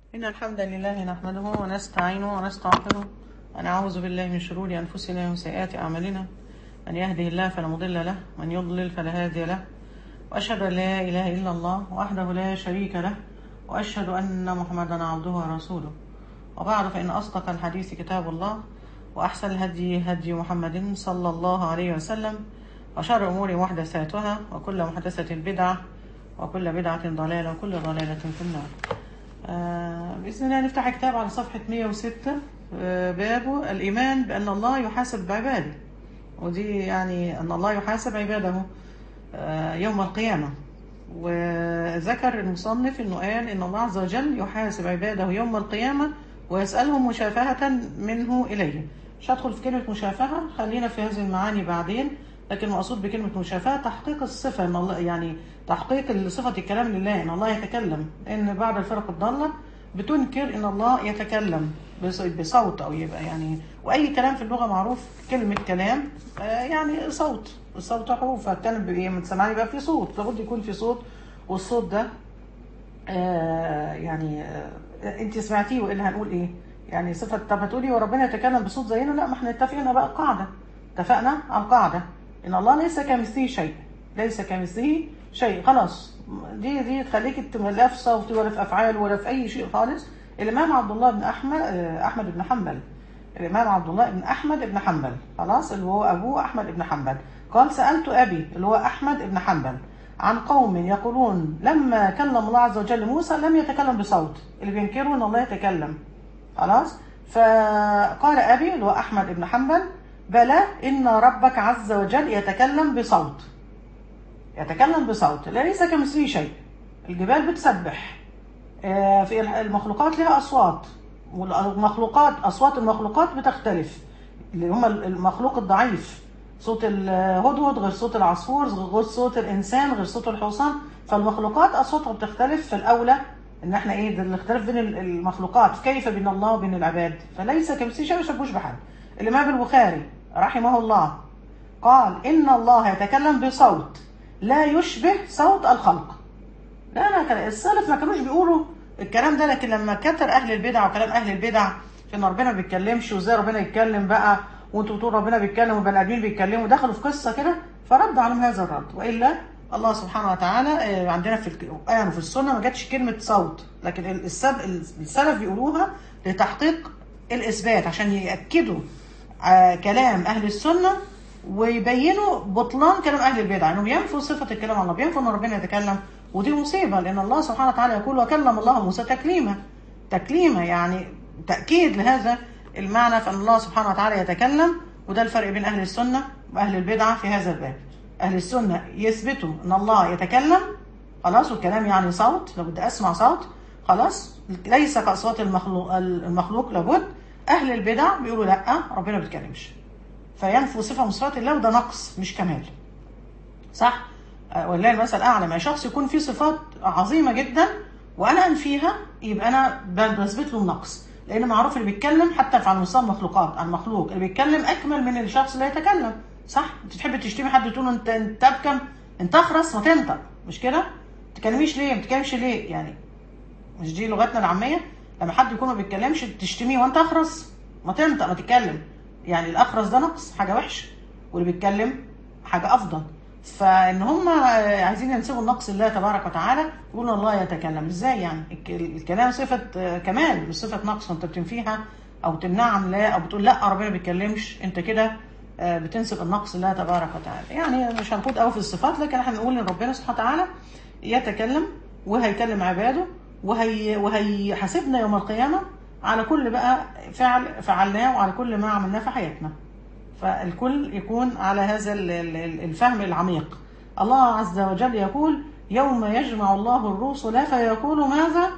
إن الحمد لله نحمده ونستعينه ونستغفره ونعوذ بالله من شرور أنفسنا ومن سيئات أعمالنا من يهده الله فلا مضل له من يضلل فلا هادي له وأشهد أن لا إله إلا الله وحده لا شريك له وأشهد أن محمدا عبده ورسوله وبعد فإن أصدق الحديث كتاب الله وأحسن الهدي هدي محمد صلى الله عليه وسلم وشر الأمور محدثاتها وكل محدثة بدعة وكل بدعة ضلالة وكل ضلالة في النار آه، بإذن الله نفتح كتاب على صفحة 106 آه، بابه الإيمان بأن الله يحاسب عباده ودي يعني أن الله يحاسب عباده آه، يوم القيامة وذكر المصنف أنه قال أن الله عز وجل يحاسب عباده يوم القيامة ويسألهم مشافهة منه إليه مش هدخل في كلمة مشافهة خلينا في هذه المعاني بعدين لكن المقصود بكلمة مشافهة تحقيق الصفة ان الله يعني تحقيق صفة الكلام لله ان الله يتكلم ان بعض الفرق الضالة بتنكر ان الله يتكلم بص- بصوت او يبقى يعني واي كلام في اللغة معروف كلمة كلام آه، يعني صوت الصوت حروف فالكلام بي- لما تسمعني يبقى في صوت لابد يكون في صوت والصوت ده آه، يعني آه، انت سمعتيه وايه اللي هنقول ايه يعني صفة طب هتقولي وربنا يتكلم بصوت زينا لا ما احنا اتفقنا بقى القاعدة اتفقنا على القاعدة ان الله ليس كمثله شيء ليس كمثله شيء خلاص دي دي تخليك لا في صوت ولا في افعال ولا في اي شيء خالص الامام عبد الله بن احمد آه، احمد بن حنبل الامام عبد الله بن احمد بن حنبل خلاص اللي هو ابوه احمد بن حنبل قال سالت ابي اللي هو احمد بن حنبل عن قوم يقولون لما كلم الله عز وجل موسى لم يتكلم بصوت اللي بينكروا ان الله يتكلم خلاص فقال ابي اللي هو احمد بن حنبل بلى ان ربك عز وجل يتكلم بصوت يتكلم بصوت ليس كمثله شيء الجبال بتسبح آه، في المخلوقات لها اصوات والمخلوقات اصوات المخلوقات بتختلف اللي هم المخلوق الضعيف صوت الهدهد غير صوت العصفور غير صوت الانسان غير صوت الحصان فالمخلوقات اصواتها بتختلف فالاولى ان احنا ايه ده الاختلاف بين المخلوقات كيف بين الله وبين العباد فليس كمثله شيء ما يشبهوش بحد الامام البخاري رحمه الله قال ان الله يتكلم بصوت لا يشبه صوت الخلق لا لا كان السلف ما كانوش بيقولوا الكلام ده لكن لما كتر اهل البدع وكلام اهل البدع في ان ربنا ما بيتكلمش وازاي ربنا يتكلم بقى وانتوا بتقولوا ربنا بيتكلم وبني ادمين بيتكلموا دخلوا في قصه كده فرد عليهم هذا الرد والا الله سبحانه وتعالى آه، عندنا في القران وفي السنه ما جاتش كلمه صوت لكن السب السلف بيقولوها لتحقيق الاثبات عشان ياكدوا آه، كلام اهل السنه ويبينوا بطلان كلام اهل البدع انهم ينفوا صفه الكلام على الله بينفوا ان ربنا يتكلم ودي مصيبه لان الله سبحانه وتعالى يقول وكلم الله موسى تكليما تكليما يعني تاكيد لهذا المعنى فان الله سبحانه وتعالى يتكلم وده الفرق بين اهل السنه واهل البدعه في هذا الباب اهل السنه يثبتوا ان الله يتكلم خلاص والكلام يعني صوت لابد اسمع صوت خلاص ليس كاصوات المخلوق المخلوق لابد اهل البدع بيقولوا لا ربنا ما بيتكلمش فينفوا صفه من صفات الله وده نقص مش كمال صح آه، ولله المثل الاعلى ما شخص يكون فيه صفات عظيمه جدا وانا انفيها يبقى انا ب- بثبت له النقص لان معروف اللي بيتكلم حتى في على مستوى المخلوقات على المخلوق اللي بيتكلم اكمل من الشخص اللي يتكلم صح انت تحب تشتمي حد تقول له انت انت ابكم انت اخرس ما تنطق مش كده ما تتكلميش ليه ما تتكلمش ليه يعني مش دي لغتنا العاميه لما حد يكون ما بيتكلمش تشتميه وانت اخرس ما تنطق ما تتكلم يعني الاخرس ده نقص حاجه وحشه واللي بيتكلم حاجه افضل فان هم عايزين ينسبوا النقص لله تبارك وتعالى يقولوا الله يتكلم ازاي يعني الك- الكلام صفه آه، كمال مش صفه نقص وانت بتنفيها او تمنعها عن لا او بتقول لا ربنا ما بيتكلمش انت كده آه، بتنسب النقص لله تبارك وتعالى يعني مش هنخوض قوي في الصفات لكن احنا نقول ان ربنا سبحانه وتعالى يتكلم وهيكلم عباده وهي وهيحاسبنا يوم القيامه على كل بقى فعل فعلناه وعلى كل ما عملناه في حياتنا فالكل يكون على هذا ال- ال- الفهم العميق الله عز وجل يقول يوم يجمع الله الرسل فيقول ماذا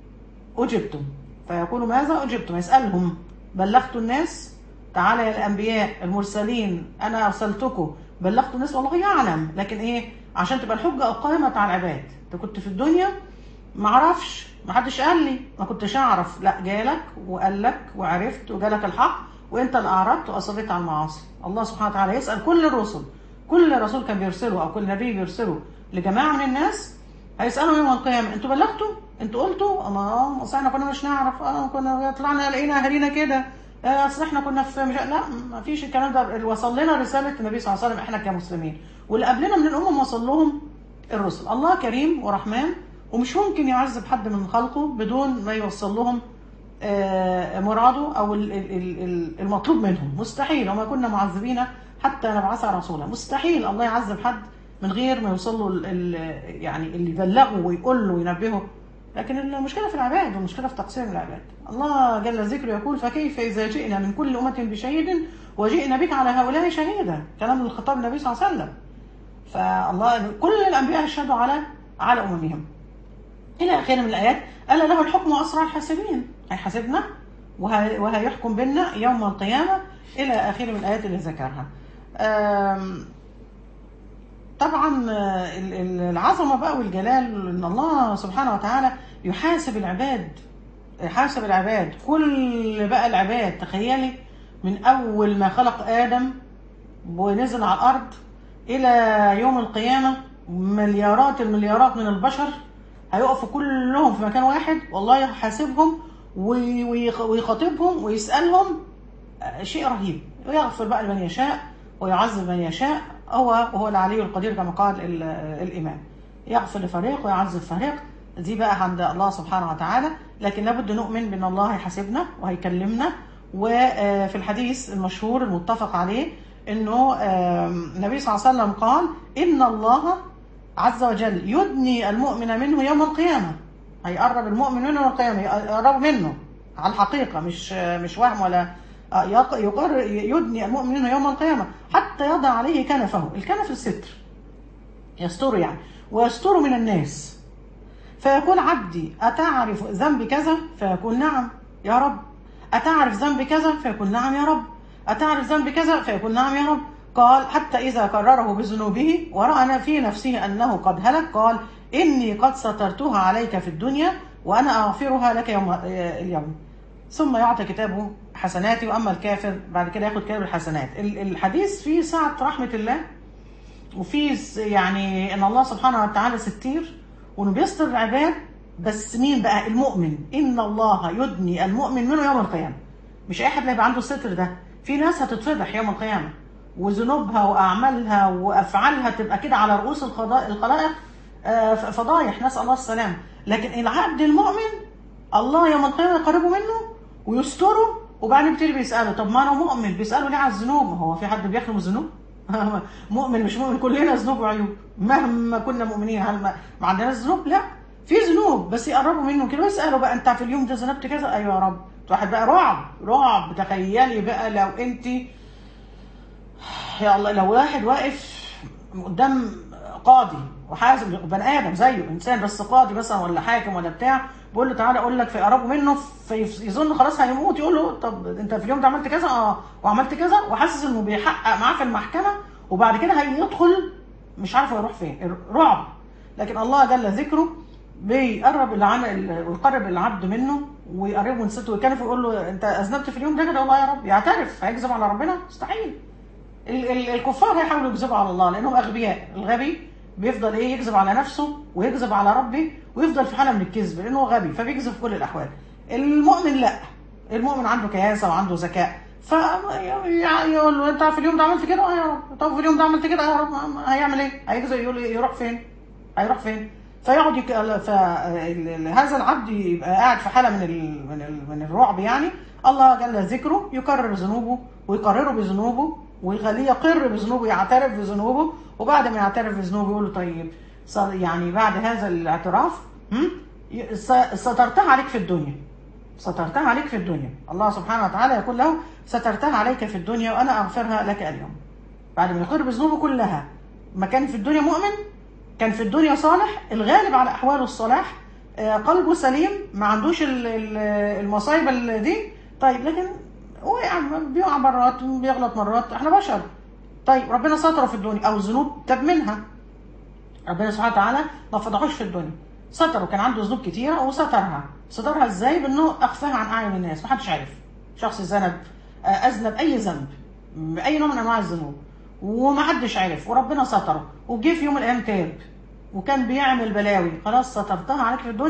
أجبتم فيقول ماذا أجبتم يسألهم بلغت الناس تعالى يا الأنبياء المرسلين أنا أرسلتكم بلغت الناس والله يعلم لكن إيه عشان تبقى الحجة أقامت على العباد أنت كنت في الدنيا ما اعرفش ما حدش قال لي ما كنتش اعرف لا جالك وقال لك وعرفت وجالك الحق وانت اللي اعرضت واصريت على المعاصي الله سبحانه وتعالى يسال كل الرسل كل رسول كان بيرسله او كل نبي بيرسله لجماعه من الناس هيسالوا يوم القيامه انتوا بلغتوا انتوا قلتوا اما اه اصل احنا كنا مش نعرف اه كنا طلعنا لقينا اهالينا كده آه، اصل احنا كنا في مش... لا ما فيش الكلام ده اللي وصل لنا رساله النبي صلى الله عليه وسلم احنا كمسلمين واللي قبلنا من الامم وصل لهم الرسل الله كريم ورحمن ومش ممكن يعذب حد من خلقه بدون ما يوصل لهم آه، مراده او ال- ال- ال- ال- المطلوب منهم مستحيل وما كنا معذبين حتى نبعث رسولا مستحيل الله يعذب حد من غير ما يوصل له ال- ال- يعني اللي يبلغه ويقول له وينبهه لكن المشكله في العباد والمشكله في تقصير العباد الله جل ذكره يقول فكيف اذا جئنا من كل امه بشهيد وجئنا بك على هؤلاء شهيدا كلام الخطاب النبي صلى الله عليه وسلم فالله كل الانبياء يشهدوا على على اممهم الى اخره من الايات الا له الحكم واسرع الحاسبين هيحاسبنا وه- وهيحكم بينا يوم القيامه الى اخره من الايات اللي ذكرها آم، طبعا آه، ال- ال- العظمه بقى والجلال ان الله سبحانه وتعالى يحاسب العباد يحاسب العباد كل بقى العباد تخيلي من اول ما خلق ادم ونزل على الارض الى يوم القيامه مليارات المليارات من البشر هيقفوا كلهم في مكان واحد والله يحاسبهم وي- ويخ- ويخاطبهم ويسالهم آه، شيء رهيب ويغفر بقى لمن يشاء ويعذب من يشاء هو وهو العلي القدير كما قال ال- الامام يغفر لفريق ويعذب فريق دي بقى عند الله سبحانه وتعالى لكن لابد نؤمن بان الله هيحاسبنا وهيكلمنا وفي الحديث المشهور المتفق عليه انه آم، النبي صلى الله عليه وسلم قال ان الله عز وجل يدني المؤمن منه يوم القيامه هيقرب المؤمن منه يوم القيامه يقرب منه على الحقيقه مش مش وهم ولا آه، يق- يقر يدني المؤمن منه يوم القيامه حتى يضع عليه كنفه الكنف الستر يستر يعني ويستر من الناس فيقول عبدي أتعرف ذنب كذا فيقول نعم يا رب أتعرف ذنب كذا فيقول نعم يا رب أتعرف ذنب كذا فيقول نعم يا رب قال حتى إذا كرره بذنوبه ورأى في نفسه أنه قد هلك قال إني قد سترتها عليك في الدنيا وأنا أغفرها لك يوم اليوم ثم يعطي كتابه حسناتي وأما الكافر بعد كده ياخد كتاب الحسنات ال- الحديث فيه سعة رحمة الله وفي س- يعني ان الله سبحانه وتعالى ستير وانه بيستر العباد بس مين بقى المؤمن ان الله يدني المؤمن منه يوم القيامه مش اي حد اللي يبقى عنده الستر ده في ناس هتتفضح يوم القيامه وذنوبها واعمالها وافعالها تبقى كده على رؤوس الخضا- الخلائق آه، ف- فضايح نسال الله السلامه لكن العبد المؤمن الله يوم القيامه يقربه منه ويستره وبعدين يبتدي بيساله طب ما انا مؤمن بيساله ليه على الذنوب ما هو في حد بيخلو من الذنوب مؤمن مش مؤمن كلنا ذنوب وعيوب مهما كنا مؤمنين هل ما, ما عندناش ذنوب لا في ذنوب بس يقربوا منه كده ويسالوا بقى انت في اليوم ده ذنبت كذا ايوه يا رب واحد بقى رعب رعب تخيلي بقى لو انت يا الله لو واحد واقف قدام قاضي وحاسب بني ادم زيه انسان بس قاضي مثلا ولا حاكم ولا بتاع بيقول له تعالى اقول لك فيقربوا منه فيظن خلاص هيموت يقول له طب انت في اليوم ده عملت كذا اه وعملت كذا وحاسس انه بيحقق معاه في المحكمه وبعد كده هيدخل مش عارف هيروح فين رعب لكن الله جل ذكره بيقرب العمل ويقرب العبد منه ويقربه من سته ويكلفه ويقول له انت اذنبت في اليوم ده كده والله يا رب يعترف هيكذب على ربنا مستحيل ال- ال- الكفار هيحاولوا يكذبوا على الله لانهم اغبياء الغبي بيفضل ايه يكذب على نفسه ويكذب على ربه ويفضل في حاله من الكذب لانه غبي فبيكذب في كل الاحوال المؤمن لا المؤمن عنده كياسه وعنده ذكاء ف يقول له انت في اليوم ده عملت كده اه يا رب طب في اليوم ده عملت كده اه يا رب هيعمل ايه هيكذب يقول إيه؟ يروح فين هيروح فين فيقعد يك... فهذا العبد يبقى قاعد في حاله من ال... من ال... من الرعب يعني الله جل ذكره يكرر ذنوبه ويقرره بذنوبه ويخليه يقر بذنوبه يعترف بذنوبه وبعد ما يعترف بذنوبه يقول له طيب ص- يعني بعد هذا الاعتراف هم؟ ي- س- سترتها عليك في الدنيا سترتها عليك في الدنيا الله سبحانه وتعالى يقول له سترتها عليك في الدنيا وانا اغفرها لك اليوم بعد ما يقر بذنوبه كلها ما كان في الدنيا مؤمن كان في الدنيا صالح الغالب على احواله الصلاح آه، قلبه سليم ما عندوش ال- ال- المصايب ال- دي طيب لكن وقع بيقع مرات بيغلط مرات احنا بشر طيب ربنا ستره في الدنيا او الذنوب تاب منها ربنا سبحانه وتعالى ما فضحوش في الدنيا ستره كان عنده ذنوب كتيره وسترها سترها ازاي بانه اخفاها عن اعين الناس محدش عارف شخص ذنب آه، اذنب اي ذنب اي نوع من انواع الذنوب ومحدش عارف وربنا ستره وجه في يوم من الايام تاب وكان بيعمل بلاوي خلاص سترتها عليك في الدنيا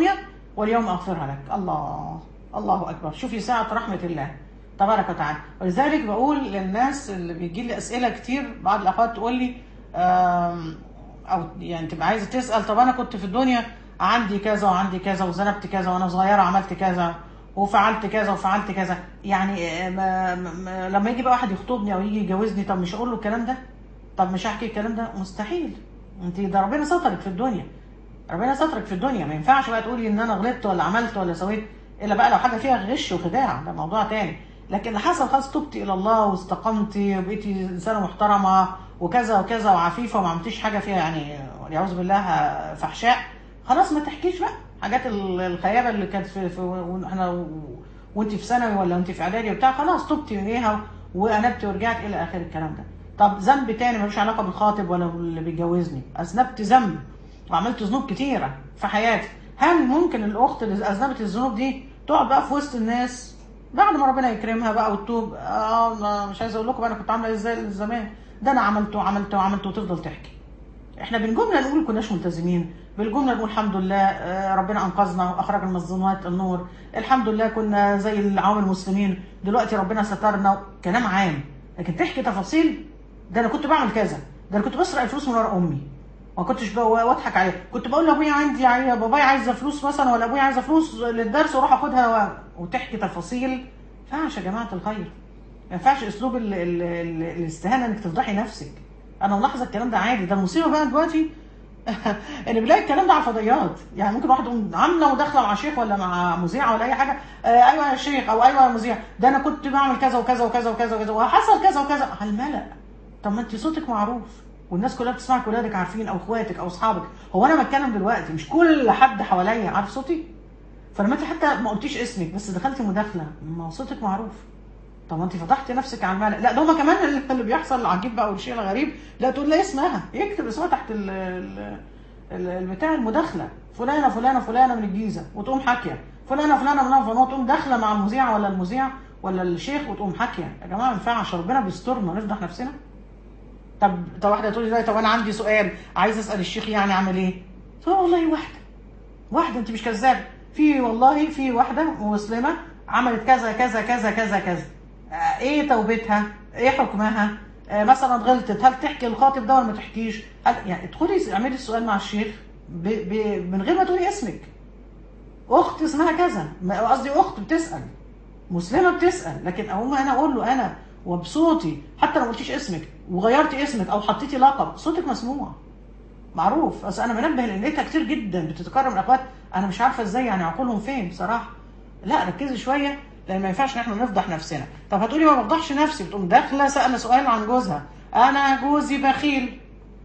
واليوم اغفرها لك الله الله اكبر شوفي ساعه رحمه الله تبارك وتعالى ولذلك بقول للناس اللي بيجي لي اسئله كتير بعض الاخوات تقول لي آم، او يعني تبقى عايزه تسال طب انا كنت في الدنيا عندي كذا وعندي كذا وذنبت كذا وانا صغيره عملت كذا وفعلت كذا وفعلت كذا يعني آه، ما ما- ما لما يجي بقى واحد يخطبني او يجي يجوزني طب مش اقول له الكلام ده طب مش هحكي الكلام ده مستحيل انت ده ربنا سترك في الدنيا ربنا سترك في الدنيا ما ينفعش بقى تقولي ان انا غلطت ولا عملت ولا سويت الا بقى لو حاجه فيها غش وخداع ده موضوع تاني لكن اللي حصل خلاص تبتي الى الله واستقمتي وبقيتي انسانه محترمه وكذا وكذا وعفيفه وما عملتيش حاجه فيها يعني والعياذ بالله فحشاء خلاص ما تحكيش بقى حاجات ال- الخيابه اللي كانت في, في واحنا وانت في ثانوي ولا انت في اعدادي وبتاع خلاص تبتي منيها وانبتي ورجعت الى اخر الكلام ده طب ذنب تاني ملوش علاقه بالخاطب ولا باللي بيتجوزني اذنبت ذنب وعملت ذنوب كتيره في حياتي هل ممكن الاخت اللي اذنبت الذنوب دي تقعد بقى في وسط الناس بعد ما ربنا يكرمها بقى وتتوب اه ما- مش عايزه اقول لكم انا كنت عامله ازاي زمان ده انا عملته وعملته وعملته وتفضل تحكي احنا بالجمله نقول كناش ملتزمين بالجمله نقول الحمد لله آه، ربنا انقذنا واخرجنا من الظلمات النور الحمد لله كنا زي العوام المسلمين دلوقتي ربنا سترنا كلام عام لكن تحكي تفاصيل ده انا كنت بعمل كذا ده انا كنت بسرق الفلوس من ورا امي ما كنتش بقى واضحك عليه كنت بقول لابويا عندي يا بابايا عايزه فلوس مثلا ولا ابويا عايزه فلوس للدرس واروح اخدها و... وتحكي تفاصيل ما ينفعش يا جماعه الخير ما ينفعش اسلوب ال... ال... ال... الاستهانه انك تفضحي نفسك انا ملاحظه الكلام ده عادي ده المصيبه بقى دلوقتي ان بنلاقي الكلام ده على الفضائيات يعني ممكن واحد يقوم عامله وداخله مع شيخ ولا مع مذيع ولا اي حاجه آه ايوه يا شيخ او ايوه يا مذيع ده انا كنت بعمل كذا وكذا وكذا وكذا وكذا وحصل كذا وكذا على الملأ طب ما انت صوتك معروف والناس كلها بتسمعك ولادك عارفين او اخواتك او اصحابك هو انا بتكلم دلوقتي مش كل حد حواليا عارف صوتي فلما انت حتى ما قلتيش اسمك بس دخلتي مداخله ما هو صوتك معروف طب ما انت فضحتي نفسك على الملأ لا ده هما كمان اللي- اللي بيحصل العجيب بقى والشيء الغريب لا تقول لا اسمها يكتب اسمها تحت ال ال ال- البتاع المداخله فلانه فلانه فلانه من الجيزه وتقوم حاكيه فلانه فلانه فلانه فلانه وتقوم داخله مع المذيع ولا المذيع ولا الشيخ وتقوم حاكيه يا جماعه ما ينفعش ربنا بيسترنا نفضح نفسنا طب طب واحده تقول لي طب انا عندي سؤال عايز اسال الشيخ يعني اعمل ايه؟ تقول والله واحده واحده انت مش كذابه في والله في واحده مسلمه عملت كذا كذا كذا كذا كذا آه، ايه توبتها؟ ايه حكمها؟ آه، مثلا غلطت هل تحكي الخاطب ده ولا ما تحكيش؟ هل يعني ادخلي اعملي السؤال مع الشيخ ب... ب... من غير ما تقولي اسمك اخت اسمها كذا ما- قصدي اخت بتسال مسلمه بتسال لكن اقوم انا اقول له انا وبصوتي حتى لو ما قلتيش اسمك وغيرتي اسمك او حطيتي لقب صوتك مسموع معروف اصل انا منبه لقيتها كتير جدا بتتكرر من الاخوات انا مش عارفه ازاي يعني عقولهم فين بصراحه لا ركزي شويه لان ما ينفعش ان احنا نفضح نفسنا طب هتقولي ما بفضحش نفسي بتقوم داخله سالنا سؤال عن جوزها انا جوزي بخيل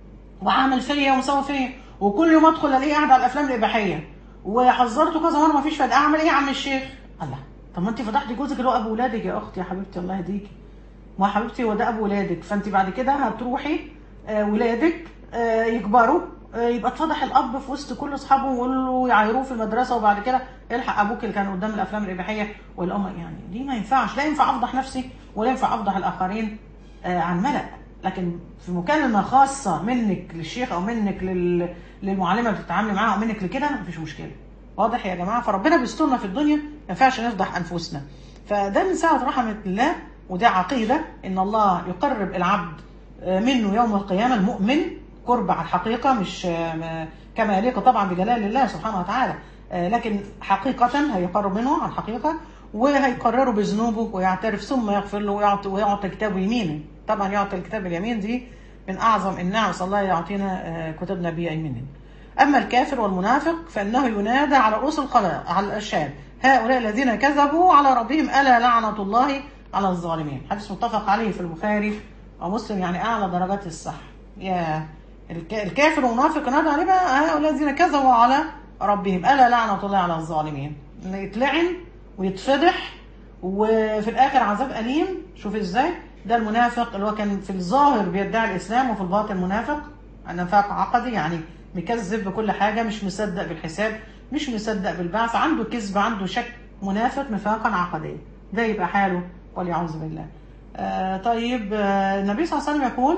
وعامل فيا ومسوي فيا وكل يوم ادخل الاقيه قاعد على الافلام الاباحيه وحذرته كذا مره ما فيش فايده اعمل ايه يا عم الشيخ الله طب ما انت فضحتي جوزك اللي هو ابو ولادك يا اختي يا حبيبتي الله يهديكي ما حبيبتي هو ده ابو ولادك فانت بعد كده هتروحي آه، ولادك آه، يكبروا آه، يبقى اتفضح الاب في وسط كل اصحابه ويقول له يعايروه في المدرسه وبعد كده الحق ابوك اللي كان قدام الافلام الاباحيه والام يعني دي ما ينفعش لا ينفع افضح نفسي ولا ينفع افضح الاخرين آه، عن ملأ لكن في مكالمه خاصه منك للشيخ او منك لل... للمعلمه اللي بتتعاملي معاها او منك لكده مفيش مشكله واضح يا جماعه فربنا بيسترنا في الدنيا ما ينفعش نفضح انفسنا فده من ساعه رحمه الله وده عقيده ان الله يقرب العبد آه، منه يوم القيامه المؤمن قرب على الحقيقه مش آه، ما- كما يليق طبعا بجلال الله سبحانه وتعالى آه، لكن حقيقه هيقرب منه على الحقيقه وهيقرره بذنوبه ويعترف ثم يغفر له ويعطي, ويعطي كتابه يمينه طبعا يعطي الكتاب اليمين دي من اعظم النعم صلى الله يعطينا آه، كتبنا بيمينه اما الكافر والمنافق فانه ينادى على رؤوس الخلائق على الاشهاد هؤلاء الذين كذبوا على ربهم الا لعنه الله على الظالمين حديث متفق عليه في البخاري ومسلم يعني اعلى درجات الصح يا الك- الكافر والمنافق ينادى عليه بقى هؤلاء الذين كذبوا على ربهم الا لعنه الله على الظالمين إنه يتلعن ويتفضح وفي الاخر عذاب اليم شوف ازاي ده المنافق اللي هو كان في الظاهر بيدعي الاسلام وفي الباطن منافق نفاق عقدي يعني مكذب بكل حاجه مش مصدق بالحساب مش مصدق بالبعث عنده كذب عنده شك منافق نفاقا عقديا ده يبقى حاله والعياذ بالله آه طيب آه النبي صلى الله عليه وسلم يقول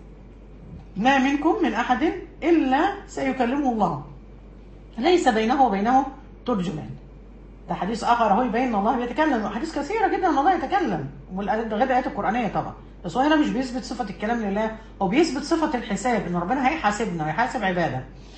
ما منكم من احد الا سيكلمه الله ليس بينه وبينه ترجمان ده حديث اخر اهو يبين ان الله بيتكلم حديث كثيره جدا ان الله يتكلم والآيات- غير الايات القرانيه طبعا بس هو هنا مش بيثبت صفه الكلام لله هو بيثبت صفه الحساب ان ربنا هيحاسبنا ويحاسب عباده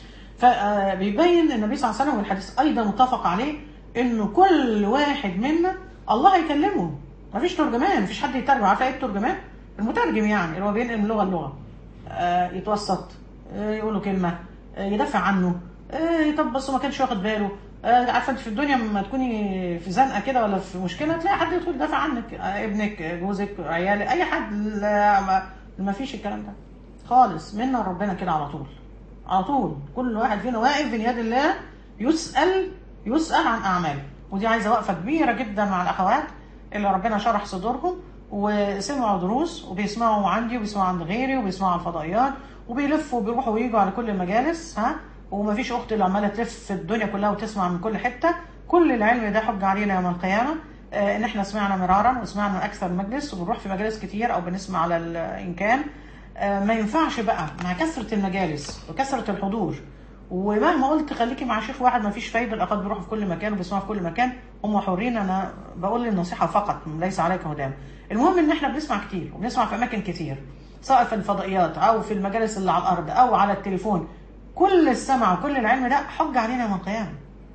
فبيبين النبي صلى الله عليه وسلم والحديث ايضا متفق عليه انه كل واحد منا الله هيكلمه مفيش ترجمان مفيش حد يترجم عارفه ايه الترجمان المترجم يعني اللي هو بينقل من لغه لغه آه، يتوسط آه، يقول له كلمه آه، يدافع عنه آه، طب بس ما كانش واخد باله آه، عارفه انت في الدنيا لما تكوني في زنقه كده ولا في مشكله تلاقي حد يدخل يدافع عنك آه، ابنك آه، جوزك عيالك اي حد لا ما- ما فيش الكلام ده خالص منا ربنا كده على طول على طول كل واحد فينا واقف بين يد الله يسأل يسأل عن أعماله ودي عايزة وقفة كبيرة جدا مع الأخوات اللي ربنا شرح صدورهم وسمعوا دروس وبيسمعوا عندي وبيسمعوا عند غيري وبيسمعوا على الفضائيات وبيلفوا وبيروحوا ويجوا على كل المجالس ها ومفيش أخت اللي عمالة تلف في الدنيا كلها وتسمع من كل حتة كل العلم ده حجة علينا يوم القيامة آه، ان احنا سمعنا مرارا وسمعنا من اكثر مجلس وبنروح في مجالس كتير او بنسمع على ال- ان كان آه، ما ينفعش بقى مع كثرة المجالس وكثرة الحضور ومهما قلت خليكي مع شيخ واحد ما فيش فايدة الأخوات بيروحوا في كل مكان وبيسمعوا في كل مكان هم حرين أنا بقول النصيحة فقط ليس عليك هدام المهم إن إحنا بنسمع كتير وبنسمع في أماكن كتير سواء في الفضائيات أو في المجالس اللي على الأرض أو على التليفون كل السمع وكل العلم ده حجة علينا يوم القيامة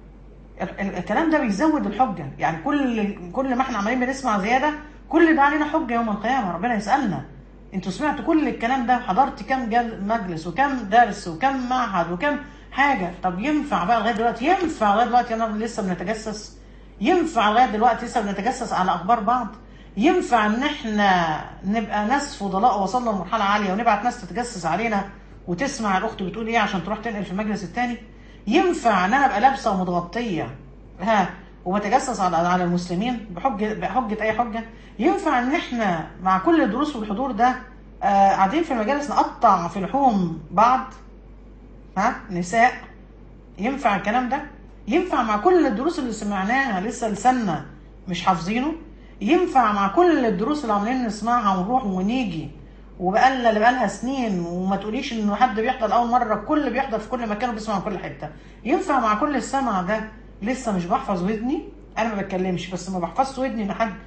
ال- ال- الكلام ده بيزود الحجة يعني كل كل ما احنا عمالين بنسمع زيادة كل ده علينا حجة يوم القيامة ربنا يسألنا انتوا سمعتوا كل الكلام ده حضرت كام جل- مجلس وكم درس وكم معهد وكم حاجة طب ينفع بقى لغاية دلوقتي ينفع لغاية دلوقتي انا لسه بنتجسس ينفع لغاية دلوقتي لسه بنتجسس على أخبار بعض ينفع ان احنا نبقى ناس فضلاء وصلنا لمرحلة عالية ونبعت ناس تتجسس علينا وتسمع الاخت بتقول ايه عشان تروح تنقل في المجلس التاني ينفع ان انا ابقى لابسه ومتغطيه ها وبتجسس على على المسلمين بحجه بحجه اي حجه ينفع ان احنا مع كل الدروس والحضور ده آه قاعدين في المجالس نقطع في لحوم بعض ها نساء ينفع الكلام ده ينفع مع كل الدروس اللي سمعناها لسه لساننا مش حافظينه ينفع مع كل الدروس اللي عمالين نسمعها ونروح ونيجي وبقالنا اللي بقالها سنين وما تقوليش انه حد بيحضر اول مره الكل بيحضر في كل مكان وبيسمع من كل حته ينفع مع كل السمع ده لسه مش بحفظ ودني انا ما بتكلمش بس ما بحفظش ودني ان حد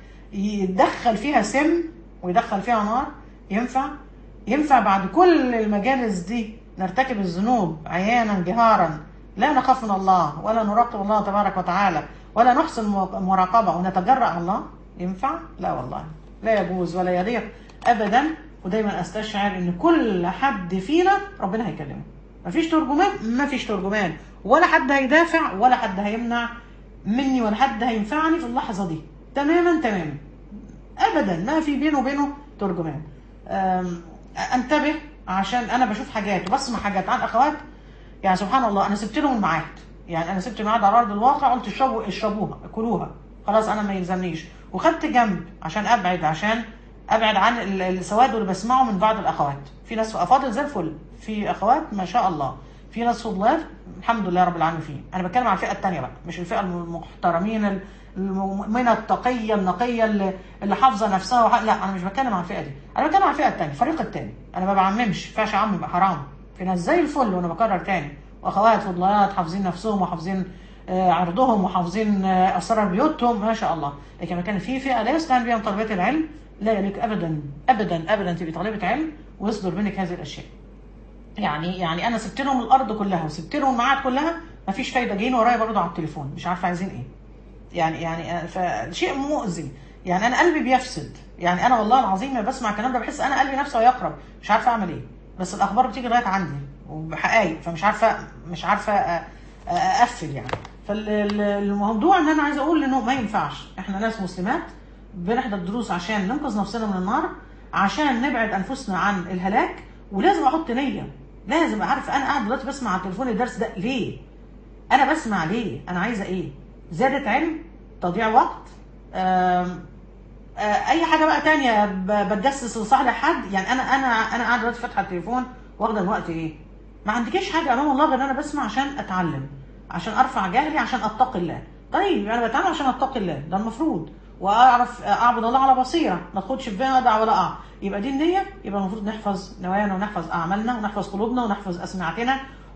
يدخل فيها سم ويدخل فيها نار ينفع ينفع بعد كل المجالس دي نرتكب الذنوب عيانا جهارا لا نخاف من الله ولا نراقب الله تبارك وتعالى ولا نحسن مراقبة ونتجرأ على الله ينفع؟ لا والله لا يجوز ولا يليق أبدا ودايما أستشعر إن كل حد فينا ربنا هيكلمه مفيش ترجمان مفيش ترجمان ولا حد هيدافع ولا حد هيمنع مني ولا حد هينفعني في اللحظة دي تماما تماما ابدا ما في بينه وبينه ترجمان أم، انتبه عشان انا بشوف حاجات وبسمع حاجات عن اخوات يعني سبحان الله انا سبت لهم الميعاد يعني انا سبت الميعاد على ارض الواقع قلت اشربوا اشربوها كلوها خلاص انا ما يلزمنيش وخدت جنب عشان ابعد عشان ابعد عن ال- السواد اللي بسمعه من بعض الاخوات في ناس افاضل زي الفل في اخوات ما شاء الله في ناس فضلات الحمد لله رب العالمين فيه انا بتكلم عن الفئه الثانيه بقى مش الفئه المحترمين ال- المؤمنه التقيه النقيه اللي, اللي حافظه نفسها وح... لا انا مش بتكلم عن الفئه دي انا بتكلم عن الفئه الثانيه الفريق الثاني انا ما بعممش ما ينفعش اعمم يبقى حرام في ناس زي الفل وانا بكرر تاني واخوات فضليات حافظين نفسهم وحافظين آه، عرضهم وحافظين آه، اسرار بيوتهم ما شاء الله لكن كان في فئه لا يستهان بها من طلبات العلم لا يليق ابدا ابدا ابدا تبقي طالبه علم ويصدر منك هذه الاشياء يعني يعني انا سبت لهم الارض كلها وسبت لهم الميعاد كلها مفيش فايده جايين ورايا برضه على التليفون مش عارفه عايزين ايه يعني يعني فشيء مؤذي يعني انا قلبي بيفسد يعني انا والله العظيم ما بسمع الكلام ده بحس انا قلبي نفسه هيقرب مش عارفه اعمل ايه بس الاخبار بتيجي لغايه عندي وبحقائق فمش عارفه مش عارفه أ- أ- اقفل يعني فالموضوع ان انا عايزه اقول انه ما ينفعش احنا ناس مسلمات بنحضر دروس عشان ننقذ نفسنا من النار عشان نبعد انفسنا عن الهلاك ولازم احط نيه لازم اعرف انا قاعد دلوقتي بسمع على التليفون الدرس ده ليه انا بسمع ليه انا عايزه ايه زياده علم تضييع وقت آم، آه، اي حاجه بقى تانية ب- بتجسس لصالح حد يعني انا انا انا قاعده دلوقتي فاتحه التليفون واخده الوقت ايه ما عندكيش حاجه امام الله غير ان انا بسمع عشان اتعلم عشان ارفع جهلي عشان اتقي الله طيب انا بتعلم عشان اتقي الله ده المفروض واعرف اعبد الله على بصيره ما اخدش في بدع ولا اقع يبقى دي النيه يبقى المفروض نحفظ نوايانا ونحفظ اعمالنا ونحفظ قلوبنا ونحفظ اسمعتنا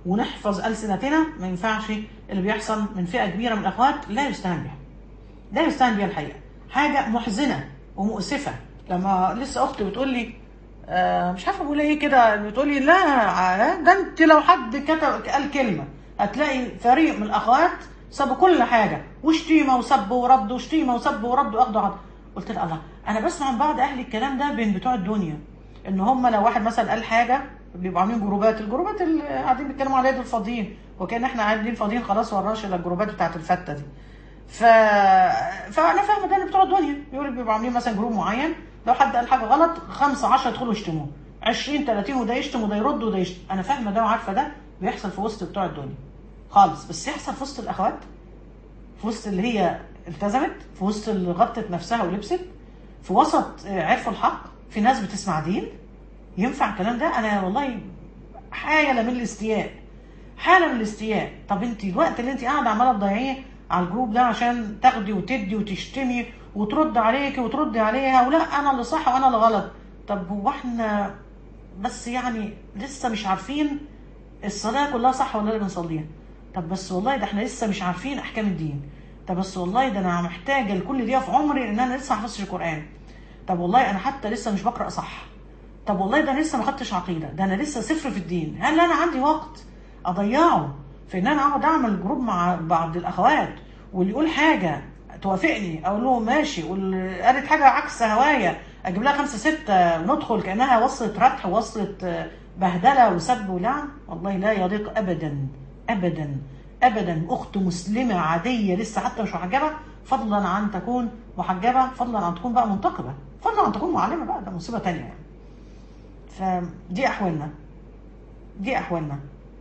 ونحفظ السنتنا ما ينفعش اللي بيحصل من فئه كبيره من الاخوات لا يستهان بها لا يستهان بها الحقيقه حاجه محزنه ومؤسفه لما لسه اختي بتقول لي آه مش عارفه بقول ايه كده بتقول لي لا ده انت لو حد كتب قال كلمه هتلاقي فريق من الاخوات سابوا كل حاجه وشتيمه وسب ورد وشتيمه وسب ورد واخدوا عض قلت لها الله انا بسمع من بعض اهل الكلام ده بين بتوع الدنيا ان هم لو واحد مثلا قال حاجه بيبقوا عاملين جروبات الجروبات اللي قاعدين بيتكلموا عليها دول فاضيين وكان احنا قاعدين فاضيين خلاص وراش الا الجروبات بتاعت الفته دي ف... فانا فاهمه ده ان بتوع الدنيا بيقولوا بيبقوا عاملين مثلا جروب معين لو حد قال حاجه غلط خمسه 10 يدخلوا يشتموه 20 30 وده يشتم وده يرد وده يشتم انا فاهمه ده وعارفه ده بيحصل في وسط بتوع الدنيا خالص بس يحصل في وسط الاخوات في وسط اللي هي التزمت في وسط اللي غطت نفسها ولبست في وسط عرفوا الحق في ناس بتسمع دين ينفع الكلام ده انا والله حاله من الاستياء حاله من الاستياء طب انت الوقت اللي انت قاعده عماله تضيعيه على الجروب ده عشان تاخدي وتدي وتشتمي وترد عليكي وتردي عليها ولا انا اللي صح وانا اللي غلط طب هو احنا بس يعني لسه مش عارفين الصلاه كلها صح ولا لا بنصليها طب بس والله ده احنا لسه مش عارفين احكام الدين طب بس والله ده انا محتاجه لكل دقيقه في عمري ان انا لسه ما حفظتش القران طب والله انا حتى لسه مش بقرا صح طب والله ده انا لسه ما خدتش عقيده ده انا لسه صفر في الدين هل انا عندي وقت اضيعه في ان انا اقعد اعمل جروب مع بعض الاخوات واللي يقول حاجه توافقني اقول له ماشي واللي قالت حاجه عكس هوايا اجيب لها خمسه سته وندخل كانها وصلت ردح وصلت بهدله وسب ولعن والله لا يليق ابدا ابدا ابدا اخت مسلمه عاديه لسه حتى مش محجبه فضلا عن تكون محجبه فضلا عن تكون بقى منتقبه فضلا عن تكون معلمه بقى ده مصيبه تانية يعني فدي احوالنا دي احوالنا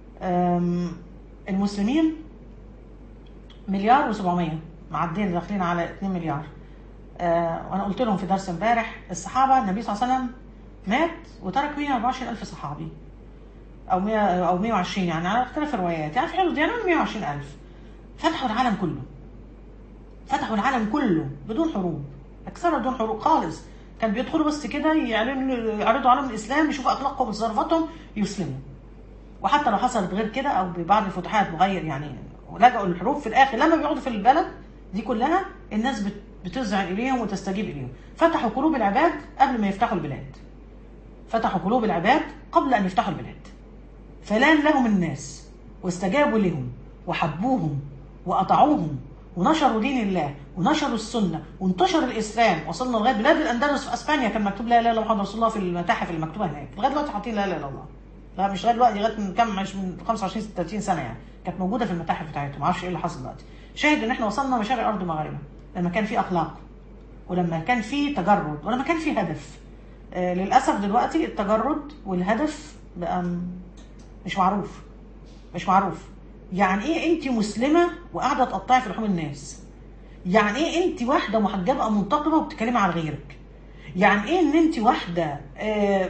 المسلمين مليار و700 معدين داخلين على 2 مليار أه وانا قلت لهم في درس امبارح الصحابه النبي صلى الله عليه وسلم مات وترك 124 الف صحابي او 100 او 120 يعني على اختلاف الروايات يعني في حدود يعني 120 الف فتحوا العالم كله فتحوا العالم كله بدون حروب اكثرها بدون حروب خالص كان بيدخلوا بس كده يعرضوا عليهم الاسلام يشوفوا اخلاقهم وتصرفاتهم يسلموا وحتى لو حصلت غير كده او ببعض الفتوحات مغير يعني لجأوا للحروب في الاخر لما بيقعدوا في البلد دي كلها الناس بتذعن اليهم وتستجيب اليهم فتحوا قلوب العباد قبل ما يفتحوا البلاد فتحوا قلوب العباد قبل ان يفتحوا البلاد فلان لهم الناس واستجابوا لهم وحبوهم وأطاعوهم ونشروا دين الله ونشروا السنة وانتشر الإسلام وصلنا لغاية بلاد الأندلس في أسبانيا كان مكتوب لا إله إلا محمد رسول الله في المتاحف المكتوبة هناك لغاية دلوقتي حاطين لا إله إلا الله لا مش لغاية دلوقتي لغاية من كام مش من 25 30 سنة يعني كانت موجودة في المتاحف بتاعتهم ما اعرفش إيه اللي حصل دلوقتي شاهد إن إحنا وصلنا مشارق أرض مغاربة لما كان في أخلاق ولما كان في تجرد ولما كان في هدف آه للأسف دلوقتي التجرد والهدف بقى مش معروف مش معروف يعني ايه انت مسلمه وقاعده تقطعي في لحوم الناس يعني ايه انت واحده محجبه او منتقبه وبتتكلمي على غيرك يعني ايه ان انت واحده آه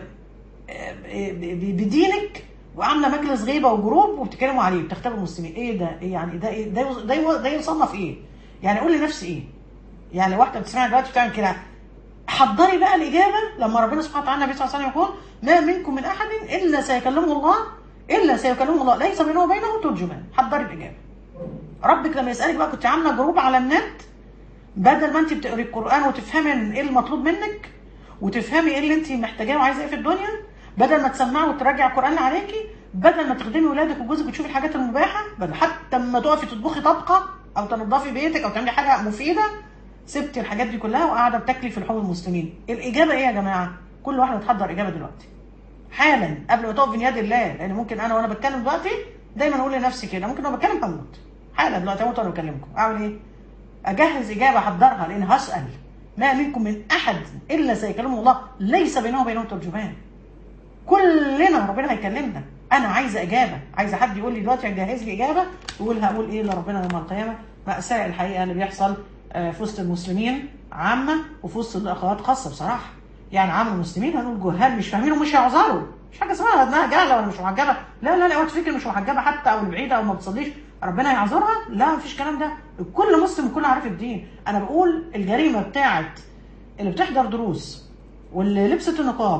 آه بدينك وعامله مجلس غيبه وجروب وبتتكلموا عليه بتختبروا المسلمين ايه ده ايه يعني ده ايه ده ده, ده يصنف ايه يعني قول لنفسي ايه يعني واحده بتسمعي دلوقتي بتعمل كده حضري بقى الاجابه لما ربنا سبحانه وتعالى النبي صلى الله عليه وسلم يقول ما منكم من احد الا سيكلمه الله الا سيكلمه الله ليس بينه وبينه ترجمان حضري الاجابه ربك لما يسالك بقى كنت عامله جروب على النت بدل ما انت بتقري القران وتفهمي ايه المطلوب منك وتفهمي ايه اللي انت محتاجاه وعايزه ايه في الدنيا بدل ما تسمعي وتراجعي القران اللي عليكي بدل ما تخدمي ولادك وجوزك وتشوفي الحاجات المباحه بدل حتى اما تقفي تطبخي طبخه او تنظفي بيتك او تعملي حاجه مفيده سبتي الحاجات دي كلها وقاعده بتاكلي في لحوم المسلمين الاجابه ايه يا جماعه كل واحده تحضر اجابه دلوقتي حالا قبل ما تقف بين يد الله لان ممكن انا وانا بتكلم دلوقتي دايما اقول لنفسي كده ممكن وانا بتكلم هموت حالا دلوقتي اموت وانا بكلمكم اعمل ايه؟ اجهز اجابه احضرها لان هسال ما منكم من احد الا سيكلمه الله ليس بينه وبينه ترجمان كلنا ربنا هيكلمنا انا عايزه اجابه عايزه حد يقول لي دلوقتي جهز لي اجابه يقول هقول ايه لربنا يوم القيامه ماساه الحقيقه اللي بيحصل في وسط المسلمين عامه وفي وسط الاخوات خاصه بصراحه يعني عام المسلمين هنقول جهال مش فاهمين ومش هيعذروا مش حاجه اسمها انها جهله ولا مش محجبه لا لا لا اوعى تفكر مش محجبه حتى او البعيده او ما بتصليش ربنا يعذرها لا مفيش الكلام ده كل مسلم كل عارف الدين انا بقول الجريمه بتاعت اللي بتحضر دروس واللي لبست النقاب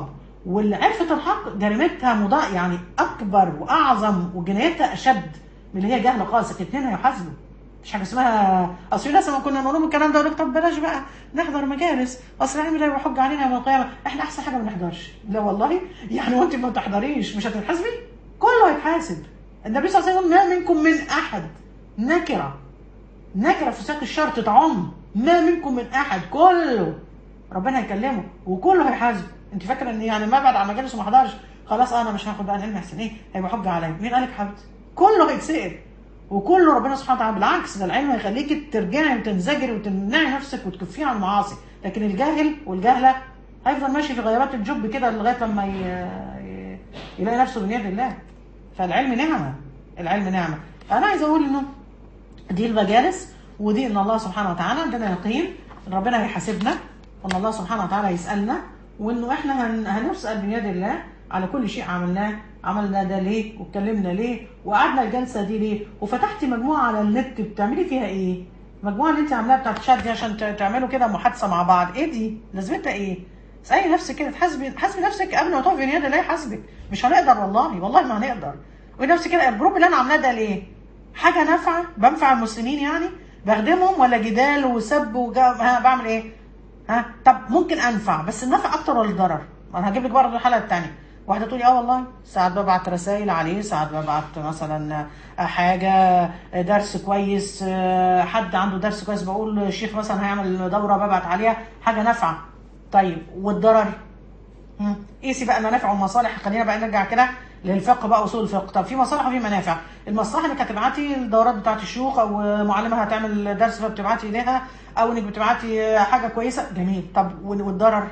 واللي عرفت الحق جريمتها مضاء يعني اكبر واعظم وجنايتها اشد من اللي هي جهل خالص الاثنين هيحاسبوا مش حاجه اسمها اصل في ناس لما كنا نقول لهم الكلام ده يقول لك طب بلاش بقى نحضر مجالس اصل العلم ده يبقى حجه علينا يوم القيامه احنا احسن حاجه ما نحضرش لا والله يعني وانت ما تحضريش مش هتتحاسبي كله هيتحاسب النبي صلى الله عليه وسلم ما منكم من احد نكره نكره في سياق الشرط تعم ما منكم من احد كله ربنا هيكلمه وكله هيحاسب انت فاكره ان يعني ما بعد عن مجالس وما حضرش خلاص انا مش هاخد بقى العلم احسن ايه هيبقى حجه عليا مين قالك حبيبتي كله هيتسال وكله ربنا سبحانه وتعالى بالعكس ده العلم هيخليكي ترجعي وتنزجري وتمنعي نفسك وتكفيه عن المعاصي لكن الجاهل والجهله هيفضل ماشي في غيابات الجب كده لغايه لما ي- ي- يلاقي نفسه من يد الله فالعلم نعمه العلم نعمه فانا عايزه اقول انه دي المجالس ودي ان الله سبحانه وتعالى عندنا يقين ان ربنا هيحاسبنا وان الله سبحانه وتعالى هيسالنا وانه احنا هن- هنسال من يد الله على كل شيء عملناه عملنا ده ليه واتكلمنا ليه وقعدنا الجلسه دي ليه وفتحتي مجموعه على النت بتعملي فيها ايه المجموعه اللي انت عاملاها بتاعت شات دي عشان ت- تعملوا كده محادثه مع بعض ايه دي لازمتها ايه اسالي نفسك كده تحاسبي تحاسبي نفسك قبل ما تقفي بين يد الله يحاسبك مش هنقدر والله والله ما هنقدر ونفسي كده الجروب اللي انا عاملاه ده ليه حاجه نافعه بنفع المسلمين يعني بخدمهم ولا جدال وسب وجا... ها بعمل ايه ها طب ممكن انفع بس النفع اكتر ولا الضرر ما انا هجيب لك برضه الحلقه الثانيه واحده تقول لي اه والله ساعات ببعت رسائل عليه ساعات ببعت مثلا حاجه درس كويس حد عنده درس كويس بقول الشيخ مثلا هيعمل دوره ببعت عليها حاجه نافعه طيب والضرر مم. قيسي بقى منافع ومصالح خلينا بقى نرجع كده للفقه بقى اصول الفقه طب في مصالح وفي منافع المصلحه انك هتبعتي الدورات بتاعت الشيوخ او معلمه هتعمل درس فبتبعتي اليها او انك بتبعتي حاجه كويسه جميل طب والضرر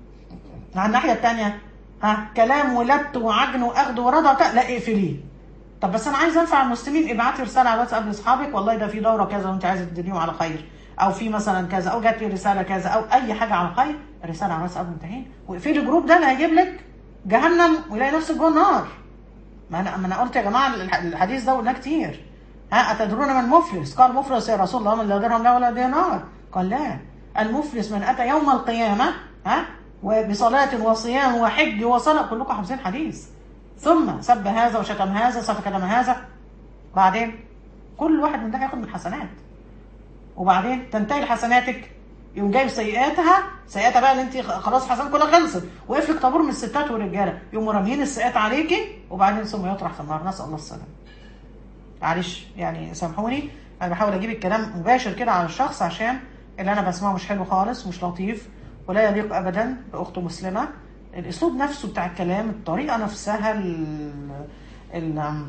على الناحيه الثانيه ها كلام ولت وعجن واخذ ورضا وبتاع، لا اقفليه طب بس انا عايز انفع المسلمين ابعتي رساله على الواتساب لاصحابك والله ده في دوره كذا وانت عايزه تدليهم على خير او في مثلا كذا او جات لي رساله كذا او اي حاجه على خير رساله على الواتساب منتهين واقفلي الجروب ده اللي هيجيب لك جهنم ويلاقي نفسك جوه النار ما انا ما انا قلت يا جماعه الح- الحديث ده قلناه كتير ها اتدرون من المفلس قال مفلس يا رسول الله من لا درهم له ولا دينار قال لا المفلس من اتى يوم القيامه ها وبصلاه وصيام وحج وصلاه كلكم حافظين حديث ثم سب هذا وشتم هذا سفك دم هذا بعدين كل واحد من ده هياخد من حسنات وبعدين تنتهي لحسناتك يقوم جايب سيئاتها سيئاتها بقى اللي انت خلاص حسنات كلها خلصت وقف لك طابور من الستات والرجاله يقوموا راميين السيئات عليكي وبعدين ثم يطرح في النار نسال الله السلامه معلش يعني سامحوني انا بحاول اجيب الكلام مباشر كده على الشخص عشان اللي انا بسمعه مش حلو خالص مش لطيف ولا يليق ابدا باخت مسلمه الاسلوب نفسه بتاع الكلام الطريقه نفسها ال ال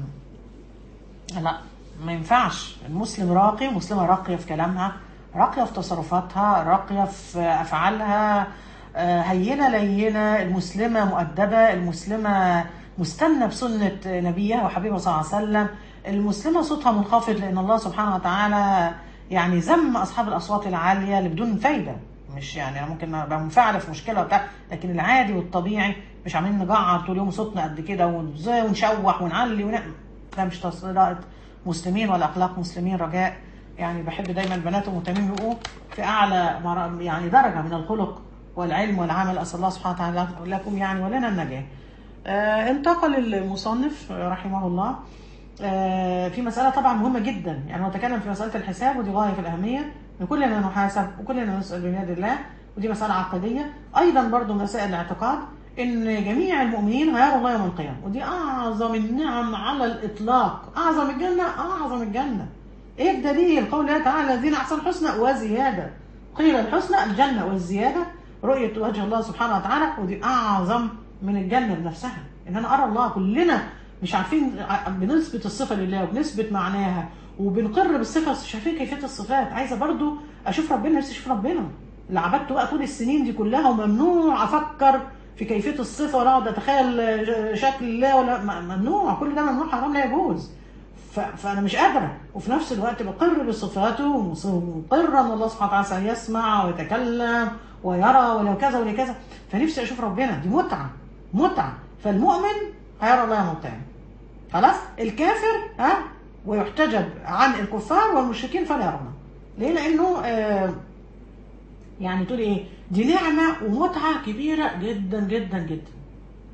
لا ما ينفعش المسلم راقي مسلمة راقية في كلامها راقية في تصرفاتها راقية في أفعالها آه، هينة لينة المسلمة مؤدبة المسلمة مستنة بسنة نبيها وحبيبها صلى الله عليه وسلم المسلمة صوتها منخفض لأن الله سبحانه وتعالى يعني ذم أصحاب الأصوات العالية اللي بدون فايدة مش يعني انا ممكن ابقى منفعله في مشكله وبتاع لكن العادي والطبيعي مش عاملين نجعر طول اليوم صوتنا قد كده ونز- ونشوح ونعلي ون... ده مش تصريحات مسلمين ولا اخلاق مسلمين رجاء يعني بحب دايما البنات المهتمين يبقوا في اعلى مر- يعني درجه من الخلق والعلم والعمل اسال الله سبحانه وتعالى لكم يعني ولنا النجاه. آه انتقل المصنف رحمه الله آه في مسألة طبعا مهمة جدا يعني هو تكلم في مسألة الحساب ودي غاية في الأهمية إن كلنا نحاسب وكلنا نسأل بيد الله ودي مسألة عقدية أيضا برضو مسائل الاعتقاد إن جميع المؤمنين هيروا الله يوم القيامة ودي أعظم النعم على الإطلاق أعظم الجنة أعظم الجنة إيه الدليل قول الله تعالى الذين أحسنوا الحسنى وزيادة قيل الحسنى الجنة والزيادة رؤية وجه الله سبحانه وتعالى ودي أعظم من الجنة بنفسها إن أنا أرى الله كلنا مش عارفين ع- بنثبت الصفة لله وبنثبت معناها وبنقر بالصفة بس مش عارفين كيفية الصفات عايزة برضو أشوف ربنا نفسي أشوف ربنا اللي عبدته بقى طول السنين دي كلها وممنوع أفكر في كيفية الصفة ولا أقعد أتخيل ج- شكل الله ولا م- ممنوع كل ده ممنوع حرام لا يجوز ف- فانا مش قادره وفي نفس الوقت بقر بصفاته ومقر ان الله سبحانه وتعالى سيسمع ويتكلم ويرى ولو كذا ولو كذا فنفسي اشوف ربنا دي متعه متعه فالمؤمن هيرى الله يوم القيامه خلاص الكافر ها ويحتجب عن الكفار والمشركين فلا يرونه ليه لانه آه يعني تقول ايه دي نعمه ومتعه كبيره جدا جدا جدا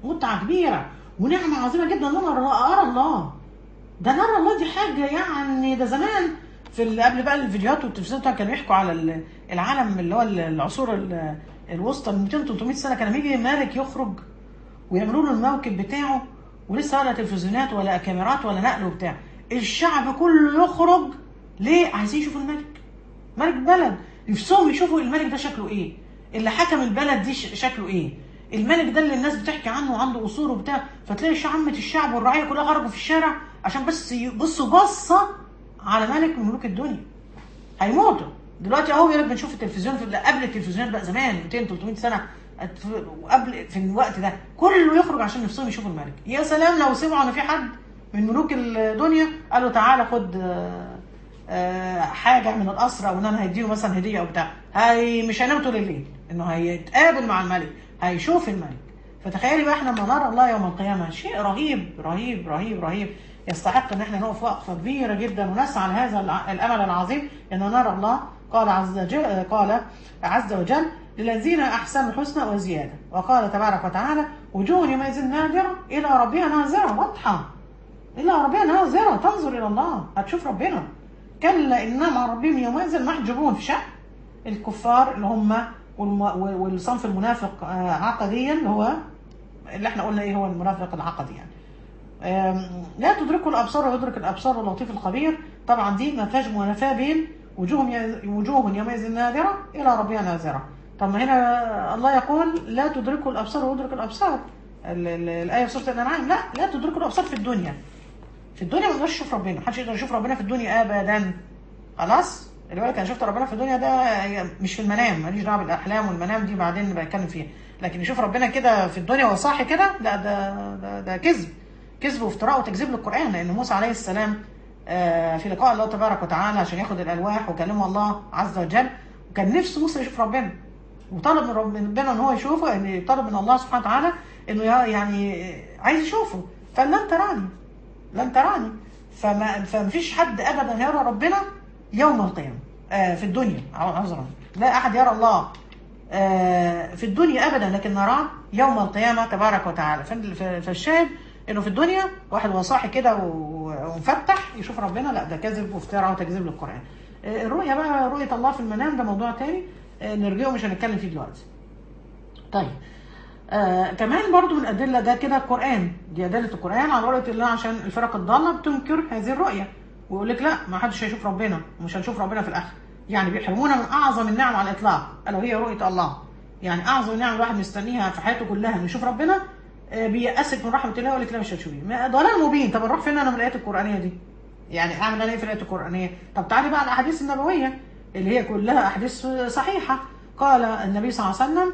متعه كبيره ونعمه عظيمه جدا ان انا ارى الله ده نرى الله دي حاجه يعني ده زمان في ال- قبل بقى الفيديوهات والتلفزيون كانوا يحكوا على ال- العالم اللي هو ال- العصور ال- الوسطى من 200 300 سنه كان لما يجي ملك يخرج ويعملوا له الموكب بتاعه ولسه ولا تلفزيونات ولا كاميرات ولا نقل وبتاع الشعب كله يخرج ليه عايزين يشوفوا الملك ملك بلد نفسهم يشوفوا الملك ده شكله ايه اللي حكم البلد دي ش- شكله ايه الملك ده اللي الناس بتحكي عنه وعنده قصور وبتاع فتلاقي ش- عامة الشعب والرعية كلها خرجوا في الشارع عشان بس يبصوا بصة على ملك من ملوك الدنيا هيموتوا دلوقتي اهو يقول لك بنشوف التلفزيون في قبل التلفزيونات بقى زمان 200 300 سنه أت- وقبل في الوقت ده كله يخرج عشان نفسهم يشوفوا الملك يا سلام لو سمعوا ان في حد من ملوك الدنيا قالوا تعالى خد آه، آه، حاجه من القصر او ان انا هديله مثلا هديه او بتاع هي مش هينام طول الليل انه هيتقابل مع الملك هيشوف الملك فتخيلي بقى احنا لما نرى الله يوم القيامه شيء رهيب رهيب رهيب رهيب يستحق ان احنا نقف وقفه كبيره جدا ونسعى لهذا الع- الامل العظيم ان نرى الله قال عز وجل قال عز وجل للذين احسنوا الحسنى وزياده وقال تبارك وتعالى وجوه يومئذ نادره الى ربها ناظره واضحه الى ربها ناظره تنظر الى الله هتشوف ربنا كلا انهم عن ربهم يومئذ محجوبون في شأن الكفار اللي هم والم- والصنف المنافق آه، عقديا اللي هو اللي احنا قلنا ايه هو المنافق العقدي يعني آم، لا تدركه الابصار ويدرك الابصار اللطيف الخبير طبعا دي ما فيهاش منافاه بين وجوههم ي- وجوه يومئذ نادره الى ربها ناظره طب ما هنا الله يقول لا تدركه الابصار ويدرك الابصار ال- ال- الايه في سوره الانعام لا لا تدركه الابصار في الدنيا في الدنيا ما تقدرش تشوف ربنا محدش يقدر يشوف ربنا في الدنيا ابدا خلاص اللي بالك انا شفت ربنا في الدنيا ده مش في المنام ماليش دعوه بالاحلام والمنام دي بعدين نبقى نتكلم فيها لكن يشوف ربنا كده في الدنيا وهو صاحي كده لا ده ده, ده كذب كذب وافتراء وتكذيب للقران لان موسى عليه السلام آه، في لقاء الله تبارك وتعالى عشان ياخد الالواح وكلمه الله عز وجل وكان نفسه موسى يشوف ربنا وطلب من ربنا ان هو يشوفه يعني طلب من الله سبحانه وتعالى انه يا- يعني عايز يشوفه فقال لن تراني لن تراني فما فمفيش حد ابدا يرى ربنا يوم القيامه آه في الدنيا عذرا لا احد يرى الله آه في الدنيا ابدا لكن نراه يوم القيامه تبارك وتعالى فال- ف- فالشاهد انه في الدنيا واحد وهو صاحي كده و- ومفتح يشوف ربنا لا ده كذب وافتراء وتكذيب للقران آه الرؤيه بقى رؤيه الله في المنام ده موضوع تاني آه نرجعه مش هنتكلم فيه دلوقتي طيب آه كمان برضو من الأدلة ده كده القرآن دي أدلة القرآن على رؤية الله عشان الفرق الضالة بتنكر هذه الرؤية ويقول لك لا ما حدش هيشوف ربنا ومش هنشوف ربنا في الآخر يعني بيحرمونا من أعظم النعم على الإطلاق ألا وهي رؤية الله يعني أعظم النعم الواحد مستنيها في حياته كلها إنه يشوف ربنا آه بيأسك من رحمة الله ويقول لك لا مش هتشوفيه ما- ضلال مبين طب نروح فين أنا من الآيات القرآنية دي يعني أعمل أنا إيه في الآيات القرآنية طب تعالي بقى على الأحاديث النبوية اللي هي كلها أحاديث صحيحة قال النبي صلى الله عليه وسلم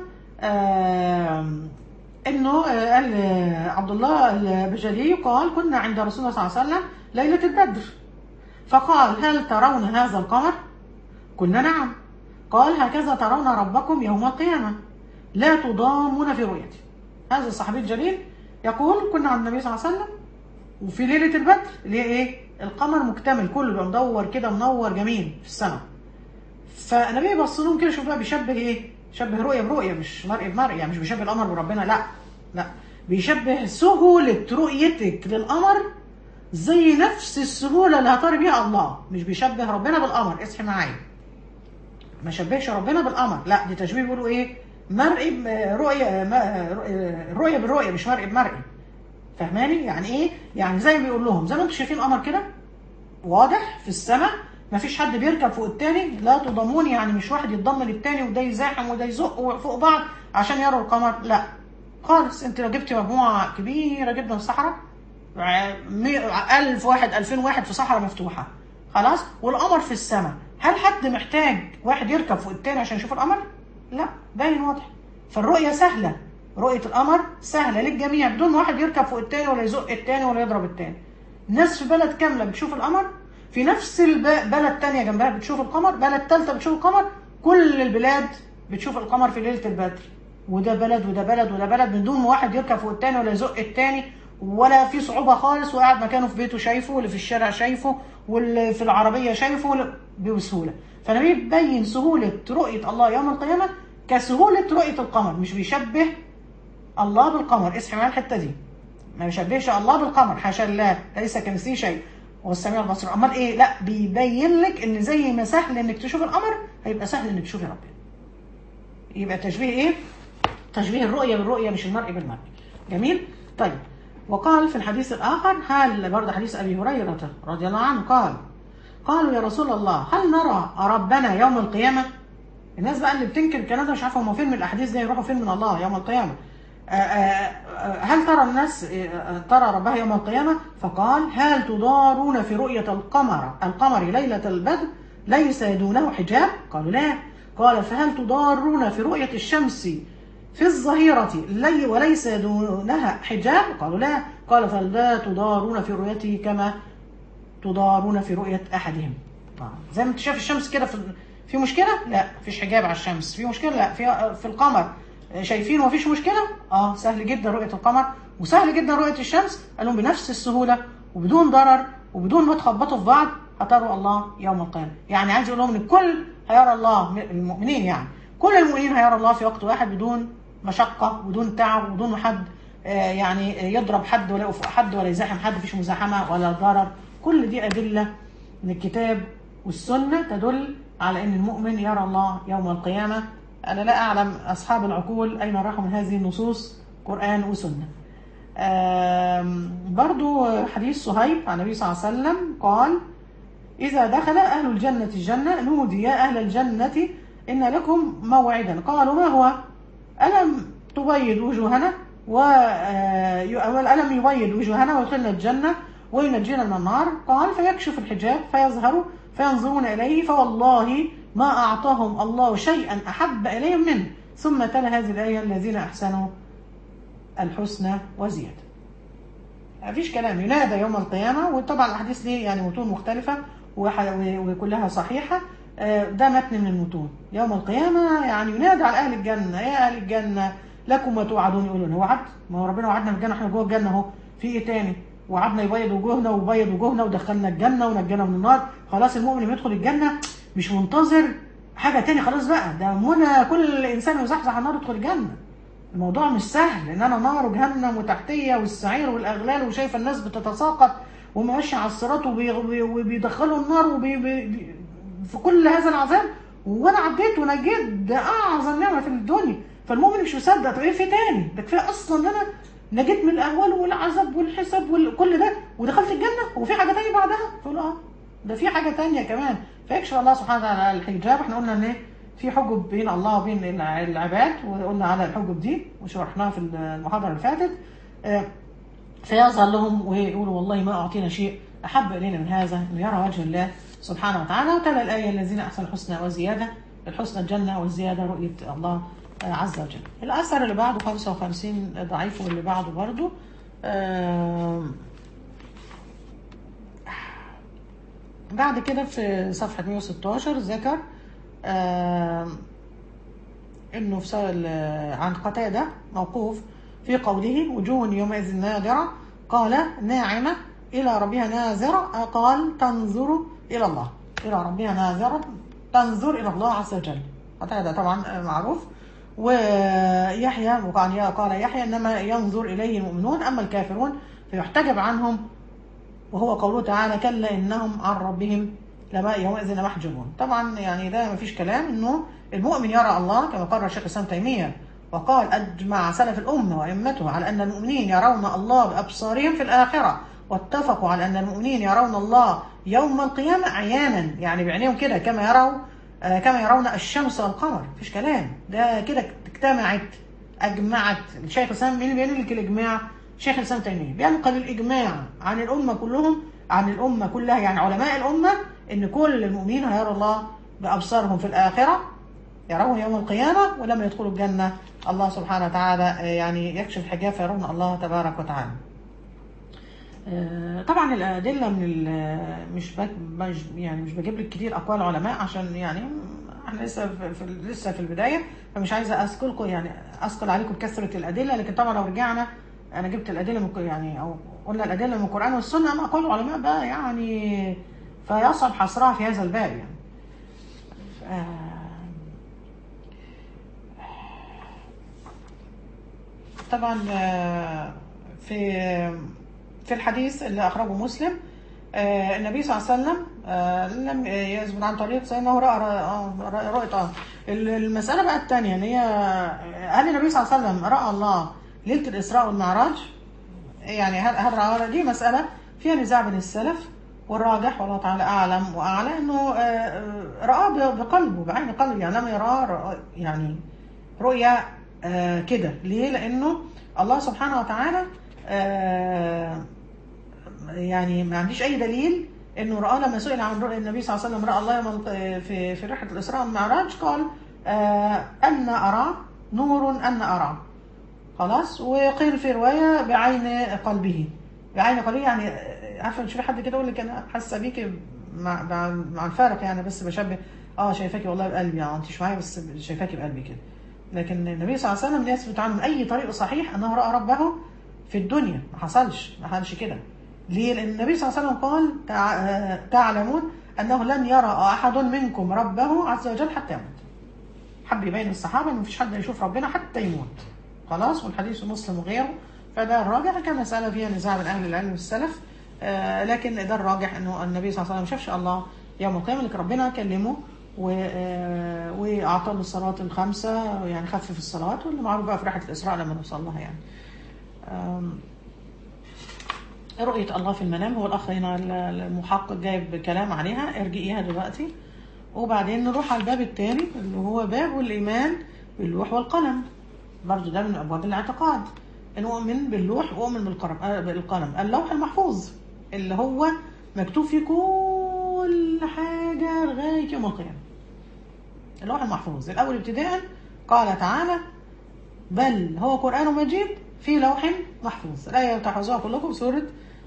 آم، انه آه، قال آه، عبد الله البجلي قال كنا عند رسول الله صلى الله عليه وسلم ليله البدر فقال هل ترون هذا القمر؟ قلنا نعم قال هكذا ترون ربكم يوم القيامه لا تضامون في رؤيته هذا الصحابي الجليل يقول كنا عند النبي صلى الله عليه وسلم وفي ليله البدر اللي هي ايه؟ القمر مكتمل كله بيبقى مدور كده منور جميل في السماء فالنبي بص لهم كده شوف بقى بيشبه ايه؟ شبه رؤيه برؤيه مش مرء بمرء يعني مش بيشبه القمر بربنا لا لا بيشبه سهوله رؤيتك للقمر زي نفس السهوله اللي هترى بيها الله مش بيشبه ربنا بالقمر اصحي معايا ما شبهش ربنا بالقمر لا دي تشبيه بيقولوا ايه مرئي ب- رؤيه ما- رؤية- رؤيه بالرؤيه مش مرئي بمرئي فاهماني يعني ايه يعني زي ما بيقول لهم زي ما انتم شايفين القمر كده واضح في السماء مفيش حد بيركب فوق التاني لا تضامون يعني مش واحد يتضم للتاني وده يزاحم وده يزق فوق بعض عشان يروا القمر لا خالص انت لو جبت مجموعه كبيره جدا في الصحراء ع- مي- ألف واحد ألفين واحد في صحراء مفتوحة خلاص والقمر في السماء هل حد محتاج واحد يركب فوق التاني عشان يشوف القمر؟ لا باين واضح فالرؤية سهلة رؤية القمر سهلة للجميع بدون ما واحد يركب فوق التاني ولا يزق التاني ولا يضرب التاني ناس في بلد كاملة بتشوف القمر في نفس الب- بلد تانية جنبها بتشوف القمر بلد تالتة بتشوف القمر كل البلاد بتشوف القمر في ليلة البدر وده بلد وده بلد وده بلد من دون ما واحد يركب فوق التاني ولا يزق التاني ولا في صعوبة خالص وقاعد مكانه في بيته شايفه واللي في الشارع شايفه واللي في العربية شايفه واللي- بسهولة فالنبي بيبين سهولة رؤية الله يوم القيامة كسهولة رؤية القمر مش بيشبه الله بالقمر اسمع معايا الحته دي ما يشبهش الله بالقمر حاشا الله ليس كمثله شيء هو السميع البصير امال ايه لا بيبين لك ان زي ما سهل انك تشوف القمر هيبقى سهل انك تشوفي ربنا يبقى تشبيه ايه تشبيه الرؤيه بالرؤيه مش المرء بالمرء جميل طيب وقال في الحديث الاخر هل برضه حديث ابي هريره رضي الله عنه قال قالوا يا رسول الله هل نرى ربنا يوم القيامه الناس بقى اللي بتنكر الكلام ده مش عارفه هم فين من الاحاديث دي يروحوا فين من الله يوم القيامه آه، آه، آه، هل ترى الناس آه، ترى ربها يوم القيامة فقال هل تضارون في رؤية القمر القمر ليلة البدر ليس دونه حجاب قالوا لا قال فهل تضارون في رؤية الشمس في الظهيرة لي وليس دونها حجاب قالوا لا قال فلا تضارون في رؤيته كما تضارون في رؤية أحدهم آه. زي ما انت شايف الشمس كده في في مشكلة؟ لا مفيش حجاب على الشمس في مشكلة؟ لا في في القمر شايفين ومفيش مشكلة؟ اه سهل جدا رؤية القمر وسهل جدا رؤية الشمس قال لهم بنفس السهولة وبدون ضرر وبدون ما تخبطوا في بعض هتروا الله يوم القيامة يعني عايز يقول لهم ان الكل هيرى الله المؤمنين يعني كل المؤمنين هيرى الله في وقت واحد بدون مشقة بدون تعب بدون حد آه، يعني يضرب حد ولا يفوق حد ولا يزاحم حد مفيش مزاحمة ولا ضرر كل دي أدلة من الكتاب والسنة تدل على أن المؤمن يرى الله يوم القيامة أنا لا أعلم أصحاب العقول أين راحوا من هذه النصوص قرآن وسنة آم، برضو حديث صهيب عن النبي صلى الله عليه وسلم قال إذا دخل أهل الجنة الجنة نودي يا أهل الجنة إن لكم موعدا قالوا ما هو ألم تبيض وجوهنا و آه، ألم يبيض وجوهنا ويدخلنا الجنة وينجينا من النار قال فيكشف الحجاب فيظهر فينظرون إليه فوالله ما أعطاهم الله شيئا أحب إليهم منه ثم تلا هذه الآية الذين أحسنوا الحسنى وزيادة مفيش كلام ينادى يوم القيامة وطبعا الأحاديث دي يعني متون مختلفة وح- وكلها صحيحة آه، ده متن من المتون يوم القيامة يعني ينادى على أهل الجنة يا أهل الجنة لكم ما توعدون يقولون هو وعد ما هو ربنا وعدنا في الجنة احنا جوه الجنة اهو في ايه تاني وعدنا يبيض وجوهنا وبيض وجوهنا ودخلنا الجنة ونجانا من النار خلاص المؤمن لما يدخل الجنة مش منتظر حاجة تاني خلاص بقى ده منى كل إنسان يزحزح عن النار يدخل الجنة الموضوع مش سهل ان انا نار وجهنم وتحتيه والسعير والاغلال وشايفه الناس بتتساقط وماشي على الصراط وبي- وبي- وبيدخلوا النار وبي بي بي- في كل هذا العذاب وانا عديت ونجيت ده اعظم نعمه في الدنيا فالمؤمن مش مصدق طب ايه في تاني ده كفايه اصلا ان انا نجيت من الاهوال والعذاب والحساب وكل ده ودخلت الجنه وفي حاجه تاني بعدها تقول اه ده في حاجه تانية كمان فيكشف الله سبحانه وتعالى على الحجاب احنا قلنا ان إيه؟ في حجب بين الله وبين الع- العباد وقلنا على الحجب دي وشرحناها في المحاضره اللي فاتت آه، فيظهر لهم ويقولوا والله ما اعطينا شيء احب الينا من هذا انه يرى وجه الله سبحانه وتعالى وتلا الايه الذين احسنوا الحسنى وزياده الحسنى الجنه والزياده رؤيه الله آه، عز وجل. الاثر اللي بعده 55 ضعيف واللي بعده برضه آم، بعد كده في صفحة 116 ذكر آم، انه في سؤال عن قتادة موقوف في قوله وجوه يومئذ ناظرة قال ناعمة إلى ربها ناظرة قال تنظر إلى الله إلى ربها ناظرة تنظر إلى الله عز وجل قتادة طبعا معروف ويحيى وقال قال يحيى إنما ينظر إليه المؤمنون أما الكافرون فيحتجب عنهم وهو قوله تعالى كلا انهم عن ربهم لما يومئذ لمحجوبون طبعا يعني ده ما فيش كلام انه المؤمن يرى الله كما قرر الشيخ الاسلام تيميه وقال اجمع سلف الامه وائمته على ان المؤمنين يرون الله بابصارهم في الاخره واتفقوا على ان المؤمنين يرون الله يوم القيامه عيانا يعني بعينيهم كده كما يروا آه، كما يرون الشمس والقمر مفيش كلام ده كده اجتمعت اجمعت الشيخ الاسلام مين اللي بينقل لك الاجماع شيخ الاسلام تيميه بينقل الاجماع عن الامه كلهم عن الامه كلها يعني علماء الامه ان كل المؤمنين هيروا الله بابصارهم في الاخره يرون يوم القيامه ولما يدخلوا الجنه الله سبحانه وتعالى آه، يعني يكشف الحجاب فيرون الله تبارك وتعالى. آه، طبعا الادله من ال- مش بج- مش يعني مش بجيب لك كتير اقوال علماء عشان يعني احنا لسه في في لسه في البدايه فمش عايزه اثقلكم يعني اثقل عليكم بكثره الادله لكن طبعا لو رجعنا انا جبت الادله من يعني او قلنا الادله من القران والسنه اما اقوال العلماء بقى يعني فيصعب حصرها في هذا الباب يعني. آه، طبعا آه، في في الحديث اللي اخرجه مسلم آه، النبي صلى الله عليه وسلم آه، لم يثبت عن طريق سيدنا هو راى آه، رأى- رؤيه اه المساله بقى الثانيه ان هي هل النبي صلى الله عليه وسلم راى الله ليله الاسراء والمعراج؟ يعني هل هل رأى دي مسألة فيها نزاع بين السلف والراجح والله تعالى أعلم وأعلى إنه آه، آه، رأى ب- بقلبه بعين قلبه يعني لم يراه رأى- يعني رؤية آه، كده ليه؟ لأنه الله سبحانه وتعالى آه، يعني ما عنديش أي دليل إنه رأى لما سئل عن رؤيا النبي صلى الله عليه وسلم رأى الله يوم الق- في في رحلة الإسراء والمعراج قال آه، أن أرى نور أن أرى خلاص وقيل في روايه بعين قلبه بعين قلبه يعني عارفه تشوفي حد كده يقول لك انا حاسه بيكي مع مع, مع الفارق يعني بس بشبه اه شايفاكي والله بقلبي يعني انت مش معايا بس شايفاكي بقلبي كده لكن النبي صلى الله عليه وسلم يثبت عنه من اي طريق صحيح انه راى ربه في الدنيا ما حصلش ما حصلش كده ليه؟ لان النبي صلى الله عليه وسلم قال تع- آه، تعلمون انه لن يرى احد منكم ربه عز وجل حتى يموت حب يبين الصحابه ان مفيش حد يشوف ربنا حتى يموت خلاص والحديث مسلم وغيره فده الراجح كان مسألة فيها نزاع بين أهل العلم والسلف آه لكن ده الراجح أنه النبي صلى الله عليه وسلم شافش الله يوم القيامة لكن ربنا كلمه و- آه، وأعطاه الصلاة الخمسة يعني خفف الصلاة واللي معروف بقى في رحلة الإسراء لما نوصل لها يعني آم، رؤية الله في المنام هو الأخ هنا المحقق جايب كلام عليها ارجئيها دلوقتي وبعدين نروح على الباب الثاني اللي هو باب الإيمان باللوح والقلم برضه ده من أبواب الاعتقاد إن أؤمن باللوح وأؤمن بالقلم آه، بالقلم اللوح المحفوظ اللي هو مكتوب فيه كل حاجة لغاية يوم القيامة اللوح المحفوظ الأول ابتداء قال تعالى بل هو قرآن مجيد في لوح محفوظ الآية تحفظوها كلكم سورة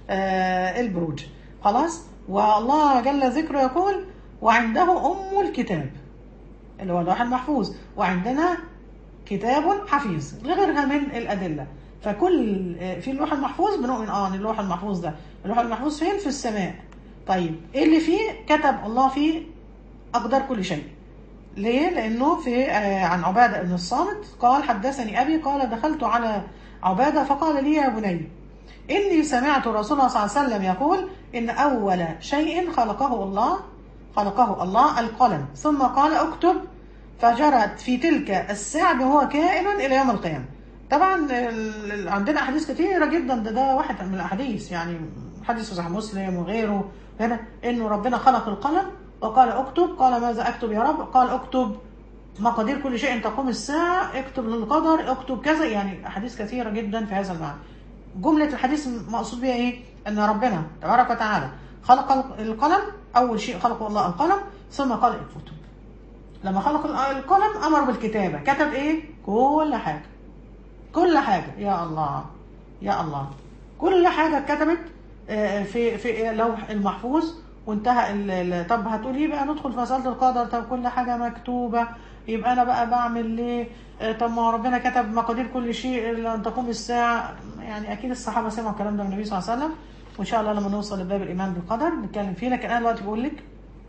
آه البروج خلاص والله جل ذكره يقول وعنده أم الكتاب اللي هو اللوح المحفوظ وعندنا كتاب حفيظ لغيرها من الأدلة فكل آه، في اللوح المحفوظ بنؤمن اه ان اللوح المحفوظ ده اللوح المحفوظ فين في السماء طيب ايه اللي فيه كتب الله فيه أقدار كل شيء ليه؟ لأنه في آه، عن عبادة بن الصامت قال حدثني أبي قال دخلت على عبادة فقال لي يا بني إني سمعت رسول الله صلى الله عليه وسلم يقول إن أول شيء خلقه الله خلقه الله القلم ثم قال اكتب فجرت في تلك الساعة وهو كائن إلى يوم القيامة طبعا ال- ال- عندنا أحاديث كتيرة جدا ده, ده واحد من الأحاديث يعني حديث صحيح مسلم وغيره هنا إنه ربنا خلق القلم وقال اكتب قال ماذا أكتب يا رب قال اكتب مقادير كل شيء تقوم الساعة اكتب للقدر اكتب كذا يعني أحاديث كثيرة جدا في هذا المعنى جملة الحديث مقصود بها إيه؟ أن ربنا تبارك وتعالى خلق القلم أول شيء خلقه الله القلم ثم قال اكتب لما خلق القلم أمر بالكتابة كتب إيه؟ كل حاجة كل حاجة يا الله يا الله كل حاجة اتكتبت آه، في في لوح المحفوظ وانتهى ال- ال- طب هتقولي بقى ندخل في مسألة القدر طب كل حاجة مكتوبة يبقى أنا بقى بعمل ليه آه، طب ما هو ربنا كتب مقادير كل شيء إلى أن تقوم الساعة يعني أكيد الصحابة سمعوا الكلام ده من النبي صلى الله عليه وسلم وإن شاء الله لما نوصل لباب الإيمان بالقدر نتكلم فيه لكن أنا دلوقتي بقول لك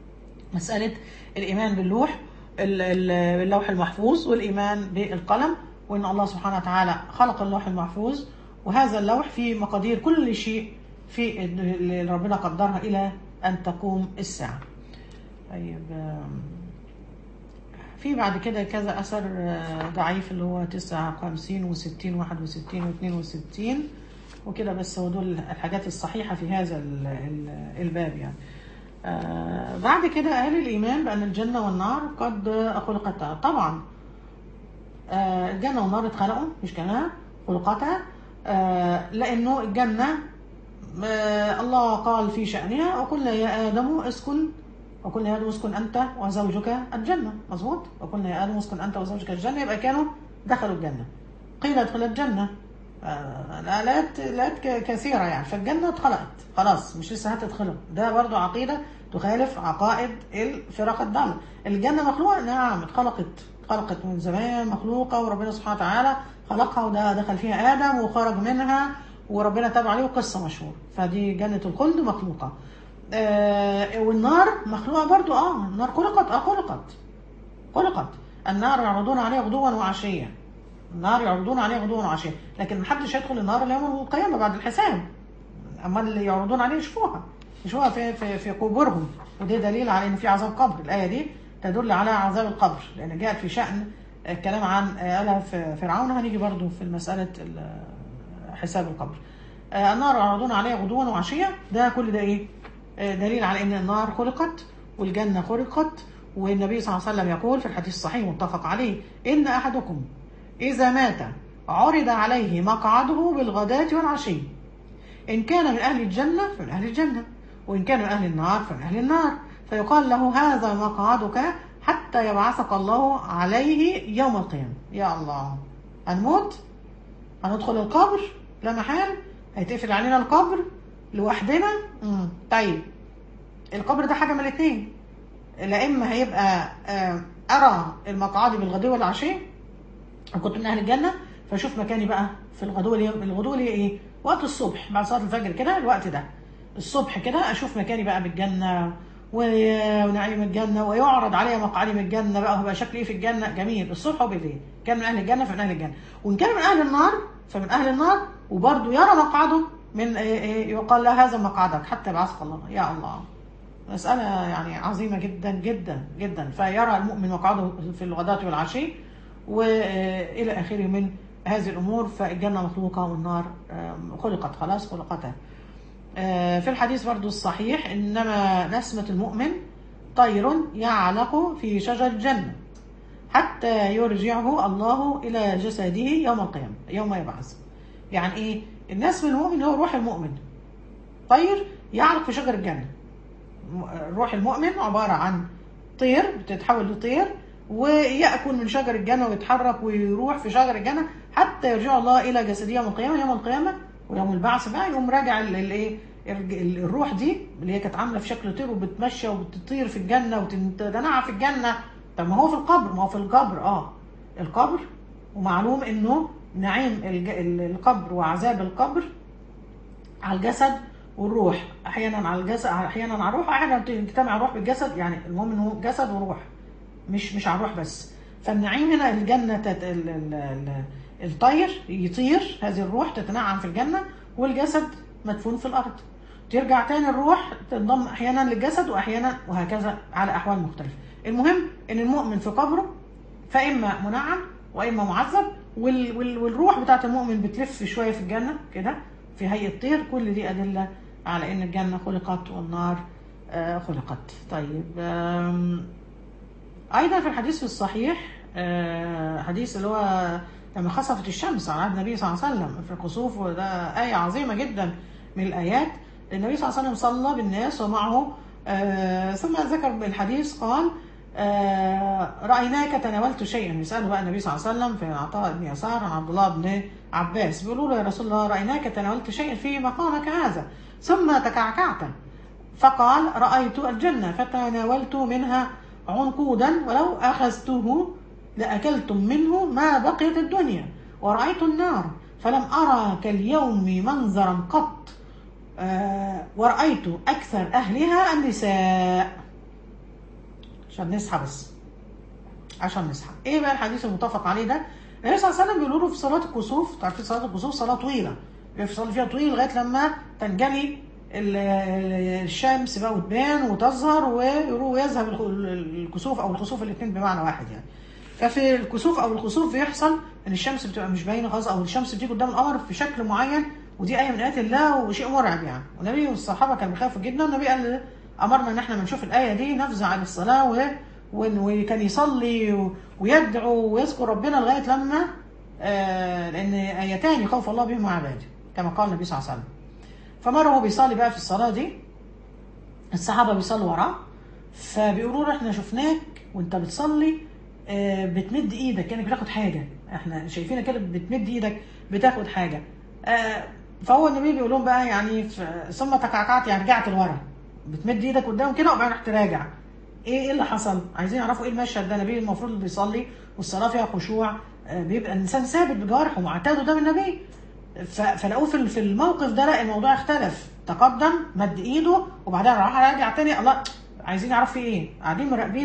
مسألة الإيمان باللوح ال- ال- اللوح المحفوظ والإيمان بالقلم وإن الله سبحانه وتعالى خلق اللوح المحفوظ وهذا اللوح فيه مقادير كل شيء في اللي ربنا قدرها إلى أن تقوم الساعة طيب آم، في بعد كده كذا أثر آه، ضعيف اللي هو 59 و60 و61 و62 وكده بس هو دول الحاجات الصحيحة في هذا ال- ال- الباب يعني آه، بعد كده قال الإيمان بأن الجنة والنار قد خلقتا طبعا آه، الجنة والنار اتخلقوا مش كمان خلقتا آه، لأنه الجنة آه، الله قال في شأنها وقلنا يا آدم اسكن وقلنا يا آدم اسكن أنت وزوجك الجنة مظبوط وقلنا يا آدم اسكن أنت وزوجك الجنة يبقى كانوا دخلوا الجنة قيل ادخل الجنة آه، الآلات آلات ك- كثيرة يعني فالجنة اتخلقت خلاص مش لسه هتتخلق ده برضو عقيدة تخالف عقائد الفرق الضالة الجنة مخلوقة نعم اتخلقت اتخلقت من زمان مخلوقة وربنا سبحانه وتعالى خلقها وده دخل فيها آدم وخرج منها وربنا تاب عليه وقصة مشهور فدي جنة الخلد مخلوقة آه والنار مخلوقة برضو اه النار خلقت اه خلقت خلقت النار يعرضون عليها غدوا وعشيا النار يعرضون عليه غدوا وعشيا لكن محدش هيدخل النار الا يوم القيامه بعد الحساب اما اللي يعرضون عليه يشوفوها يشوفوها في في في قبورهم وده دليل على ان في عذاب قبر الايه دي تدل على عذاب القبر لان جاءت في شان الكلام عن آلة فرعون هنيجي برضو في مسألة ال- حساب القبر آه، النار يعرضون عليها غدوا وعشيا ده كل ده ايه آه، دليل على ان النار خلقت والجنة خلقت والنبي صلى الله عليه وسلم يقول في الحديث الصحيح متفق عليه ان احدكم اذا مات عرض عليه مقعده بالغداة والعشي إن كان من أهل الجنة فمن أهل الجنة وإن كان من أهل النار فمن أهل النار فيقال له هذا مقعدك حتى يبعثك الله عليه يوم القيامة يا الله هنموت هندخل القبر لا محال هيتقفل علينا القبر لوحدنا مم. طيب القبر ده حاجة من الاثنين لا إما هيبقى آه، أرى المقعد بالغدو والعشي كنت من اهل الجنه فاشوف مكاني بقى في الغدوه اللي الغدوه اللي هي ايه وقت الصبح بعد صلاه الفجر كده الوقت ده الصبح كده اشوف مكاني بقى بالجنه و- ونعيم الجنه ويعرض عليا مقعدي من الجنه بقى وهبقى شكلي ايه في الجنه جميل الصبح وبالليل كان من اهل الجنه فمن اهل الجنه وان كان من اهل النار فمن اهل النار وبرضه يرى مقعده من إيه إيه يقال له هذا مقعدك حتى يبعثك الله يا الله مسألة يعني عظيمة جدا جدا جدا فيرى المؤمن مقعده في الغداة والعشي وإلى آخره من هذه الأمور فالجنة مخلوقة والنار آم، خلقت خلاص خلقتها آه، في الحديث برضو الصحيح إنما نسمة المؤمن طير يعلق في شجر الجنة حتى يرجعه الله إلى جسده يوم القيامة يوم يبعث يعني إيه النسم المؤمن هو روح المؤمن طير يعلق في شجر الجنة روح المؤمن عبارة عن طير بتتحول لطير ويأكل من شجر الجنة ويتحرك ويروح في شجر الجنة حتى يرجع الله إلى جسده يوم القيامة يوم القيامة ويوم البعث بقى يقوم راجع ال- الايه الرج- الروح دي اللي هي كانت عامله في شكل طير وبتمشى وبتطير في الجنه وتتنعى في الجنه طب ما هو في القبر ما هو في القبر اه القبر ومعلوم انه نعيم الج- ال- القبر وعذاب القبر على الجسد والروح احيانا على الجسد احيانا على الروح احيانا تجتمع الروح بالجسد يعني المهم انه جسد وروح مش مش على الروح بس فالنعيم هنا الجنه تت... ال... ال... ال... الطير يطير هذه الروح تتنعم في الجنه والجسد مدفون في الارض ترجع تاني الروح تنضم احيانا للجسد واحيانا وهكذا على احوال مختلفه المهم ان المؤمن في قبره فاما منعم واما معذب وال... وال... والروح بتاعت المؤمن بتلف شويه في الجنه كده في هيئه طير كل دي ادله على ان الجنه خلقت والنار آه، خلقت طيب آم، ايضا في الحديث في الصحيح آه، حديث اللي هو لما خسفت الشمس على عهد النبي صلى الله عليه وسلم في الكسوف وده آية عظيمة جدا من الآيات النبي صلى الله عليه وسلم صلى بالناس ومعه آه ثم ذكر بالحديث قال آه رأيناك تناولت شيئا يسأله بقى النبي صلى الله عليه وسلم في عطاء بن يسار عن عبد الله بن عباس بيقولوا له يا رسول الله رأيناك تناولت شيئا في مقامك هذا ثم تكعكعت فقال رأيت الجنة فتناولت منها عنقودا ولو أخذته لأكلتم منه ما بقيت الدنيا ورأيت النار فلم أرى كاليوم منظرا قط آه ورأيت أكثر أهلها النساء عشان نصحى بس عشان نصحى ايه بقى الحديث المتفق عليه ده النبي صلى الله عليه وسلم بيقولوا له في صلاه الكسوف تعرفين صلاه الكسوف صلاه طويله بيصلي فيها طويل لغايه لما تنجلي ال- ال- الشمس بقى وتبان وتظهر ويروح ويذهب الخ- الكسوف او الخسوف الاثنين بمعنى واحد يعني ففي الكسوف او الخسوف بيحصل ان الشمس بتبقى مش باينه خالص او الشمس بتيجي قدام القمر في شكل معين ودي ايه من ايات الله وشيء مرعب يعني والنبي والصحابه كانوا بيخافوا جدا والنبي قال امرنا ان احنا بنشوف الايه دي نفزع للصلاه و وإن- وكان يصلي و- ويدعو ويذكر ربنا لغايه لما آه لان ايتان يخوف الله بهما عباده كما قال النبي صلى الله عليه وسلم فمره هو بيصلي بقى في الصلاه دي الصحابه بيصلوا وراه فبيقولوا له احنا شفناك وانت بتصلي آه، بتمد ايدك كانك بتاخد حاجه احنا شايفينك كده بتمد ايدك بتاخد حاجه آه، فهو النبي بيقول لهم بقى يعني ف- ثم تكعكعت يعني رجعت لورا بتمد ايدك قدام كده وبعدين رحت راجع ايه ايه اللي حصل عايزين يعرفوا ايه المشهد ده النبي المفروض اللي بيصلي والصلاه فيها خشوع آه، بيبقى الانسان ثابت بجوارحه معتاد ده من النبي ف- فلقوه في في الموقف ده لا الموضوع اختلف تقدم مد ايده وبعدين راح راجع تاني الله عايزين يعرفوا في ايه قاعدين مراقبين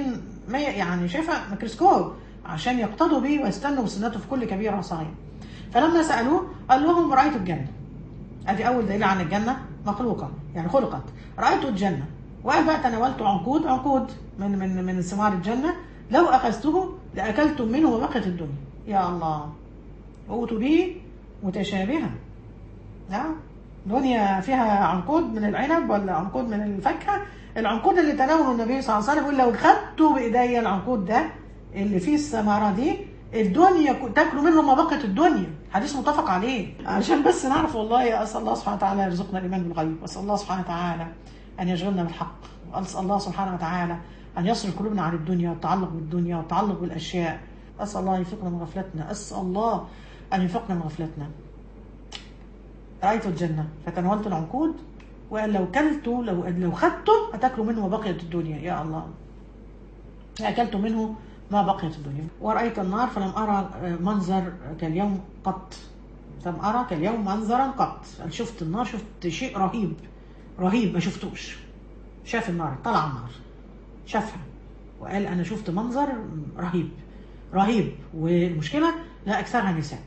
ما يعني شايفها ميكروسكوب عشان يقتدوا به ويستنوا بسنته في كل كبيره وصغير فلما سالوه قال لهم رايت الجنه ادي اول دليل عن الجنه مخلوقه يعني خلقت رايت الجنه وقال بقى تناولت عنقود عنقود من من من ثمار الجنه لو اخذته لاكلتم منه وبقيت الدنيا يا الله اوتوا به متشابها نعم دنيا فيها عنقود من العنب ولا عنقود من الفاكهه العنقود اللي تناوله النبي صلى الله عليه وسلم يقول لو خدته بايديا العنقود ده اللي فيه الثمره دي الدنيا ك- تاكلوا منه ما بقت الدنيا حديث متفق عليه عشان بس نعرف والله اسال الله سبحانه وتعالى يرزقنا الايمان بالغيب واسال الله سبحانه وتعالى ان يشغلنا بالحق واسال الله سبحانه وتعالى ان يصرف قلوبنا عن الدنيا والتعلق بالدنيا والتعلق بالاشياء اسال الله ان يفقنا من غفلتنا اسال الله ان يفقنا من غفلتنا رأيت الجنة فتناولت العنقود وقال لو كلته لو لو خدته هتاكلوا منه ما بقيت الدنيا يا الله أكلت منه ما بقيت الدنيا ورأيت النار فلم أرى منظر كاليوم قط لم أرى كاليوم منظرا قط قال شفت النار شفت شيء رهيب رهيب ما شفتوش شاف النار طلع النار شافها وقال أنا شفت منظر رهيب رهيب والمشكلة لا أكثرها نساء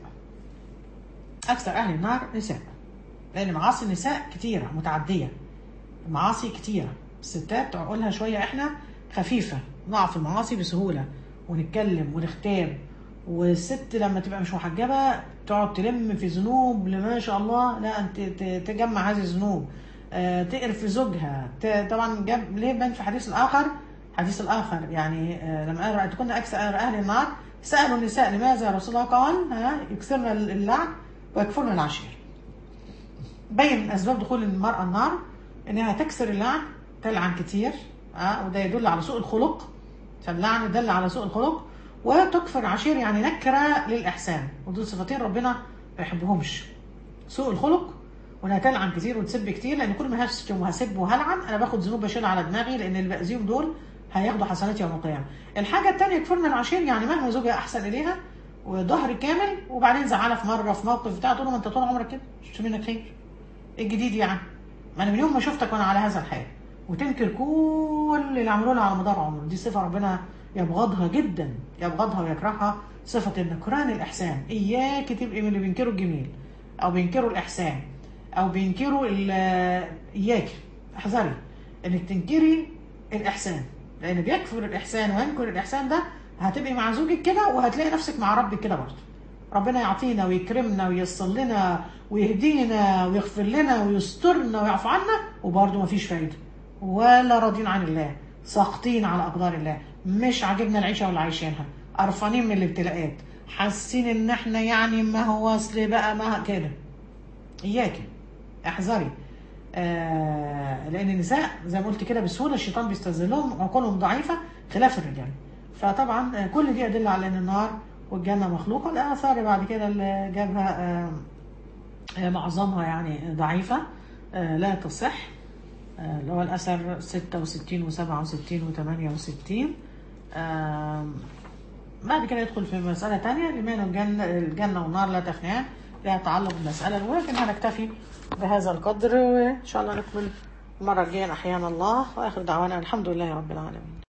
أكثر أهل النار نساء لأن معاصي النساء كتيرة متعدية معاصي كتيرة الستات عقولها شوية إحنا خفيفة نقع في المعاصي بسهولة ونتكلم ونختاب والست لما تبقى مش محجبة تقعد تلم في ذنوب لما شاء الله لا أنت ت- تجمع هذه الذنوب آه، تقرف في زوجها ت- طبعا جاب ليه بان في حديث الآخر حديث الآخر يعني آه، لما قال رأيت كنا أكثر أهل النار سألوا النساء لماذا يا رسول الله قال ها يكسرن اللعن ويكفرن العشير بين من اسباب دخول المراه النار انها تكسر اللعن تلعن كتير اه وده يدل على سوء الخلق فاللعن يدل على سوء الخلق وتكفر عشير يعني نكره للاحسان ودول صفتين ربنا ما يحبهمش سوء الخلق وانها تلعن كتير وتسب كتير لان كل ما هشتم وهسب وهلعن انا باخد ذنوب بشيلها على دماغي لان اللي باذيهم دول هياخدوا حسنات يوم القيامه. الحاجه الثانيه يكفرن العشير يعني مهما زوجها احسن اليها وظهر كامل وبعدين زعلها في مره في موقف بتاع تقول له ما انت طول عمرك كده مش منك خير. ايه الجديد يعني؟ ما انا من يوم ما شفتك وانا على هذا الحال وتنكر كل اللي عملوه لها على مدار عمره دي صفه ربنا يبغضها جدا يبغضها ويكرهها صفه النكران الاحسان اياك تبقي من اللي بينكروا الجميل او بينكروا الاحسان او بينكروا ال- اياك احذري انك تنكري الاحسان لان بيكفر الاحسان وينكر الاحسان ده هتبقي مع زوجك كده وهتلاقي نفسك مع ربك كده برضه ربنا يعطينا ويكرمنا وييسر لنا ويهدينا ويغفر لنا ويسترنا ويعفو عنا وبرضه مفيش فايده ولا راضين عن الله ساخطين على اقدار الله مش عاجبنا العيشه ولا عايشينها قرفانين من الابتلاءات حاسين ان احنا يعني ما هو اصل بقى ما كده اياكي احذري آه لان النساء زي ما قلت كده بسهوله الشيطان بيستذلهم عقولهم ضعيفه خلاف الرجال فطبعا آه، كل دي ادله على ان النار والجنه مخلوقه الاثار بعد كده اللي جابها آه آه، معظمها يعني ضعيفه آه لا تصح آه، اللي هو الاثر 66 و67 و68 بعد كده يدخل في مسألة تانية لمن الجنة, الجنة والنار لا تفنيان لها تعلق بالمسألة الأولى لكن هنكتفي بهذا القدر وإن شاء الله نكمل المرة الجاية أحيانا الله وآخر دعوانا الحمد لله رب العالمين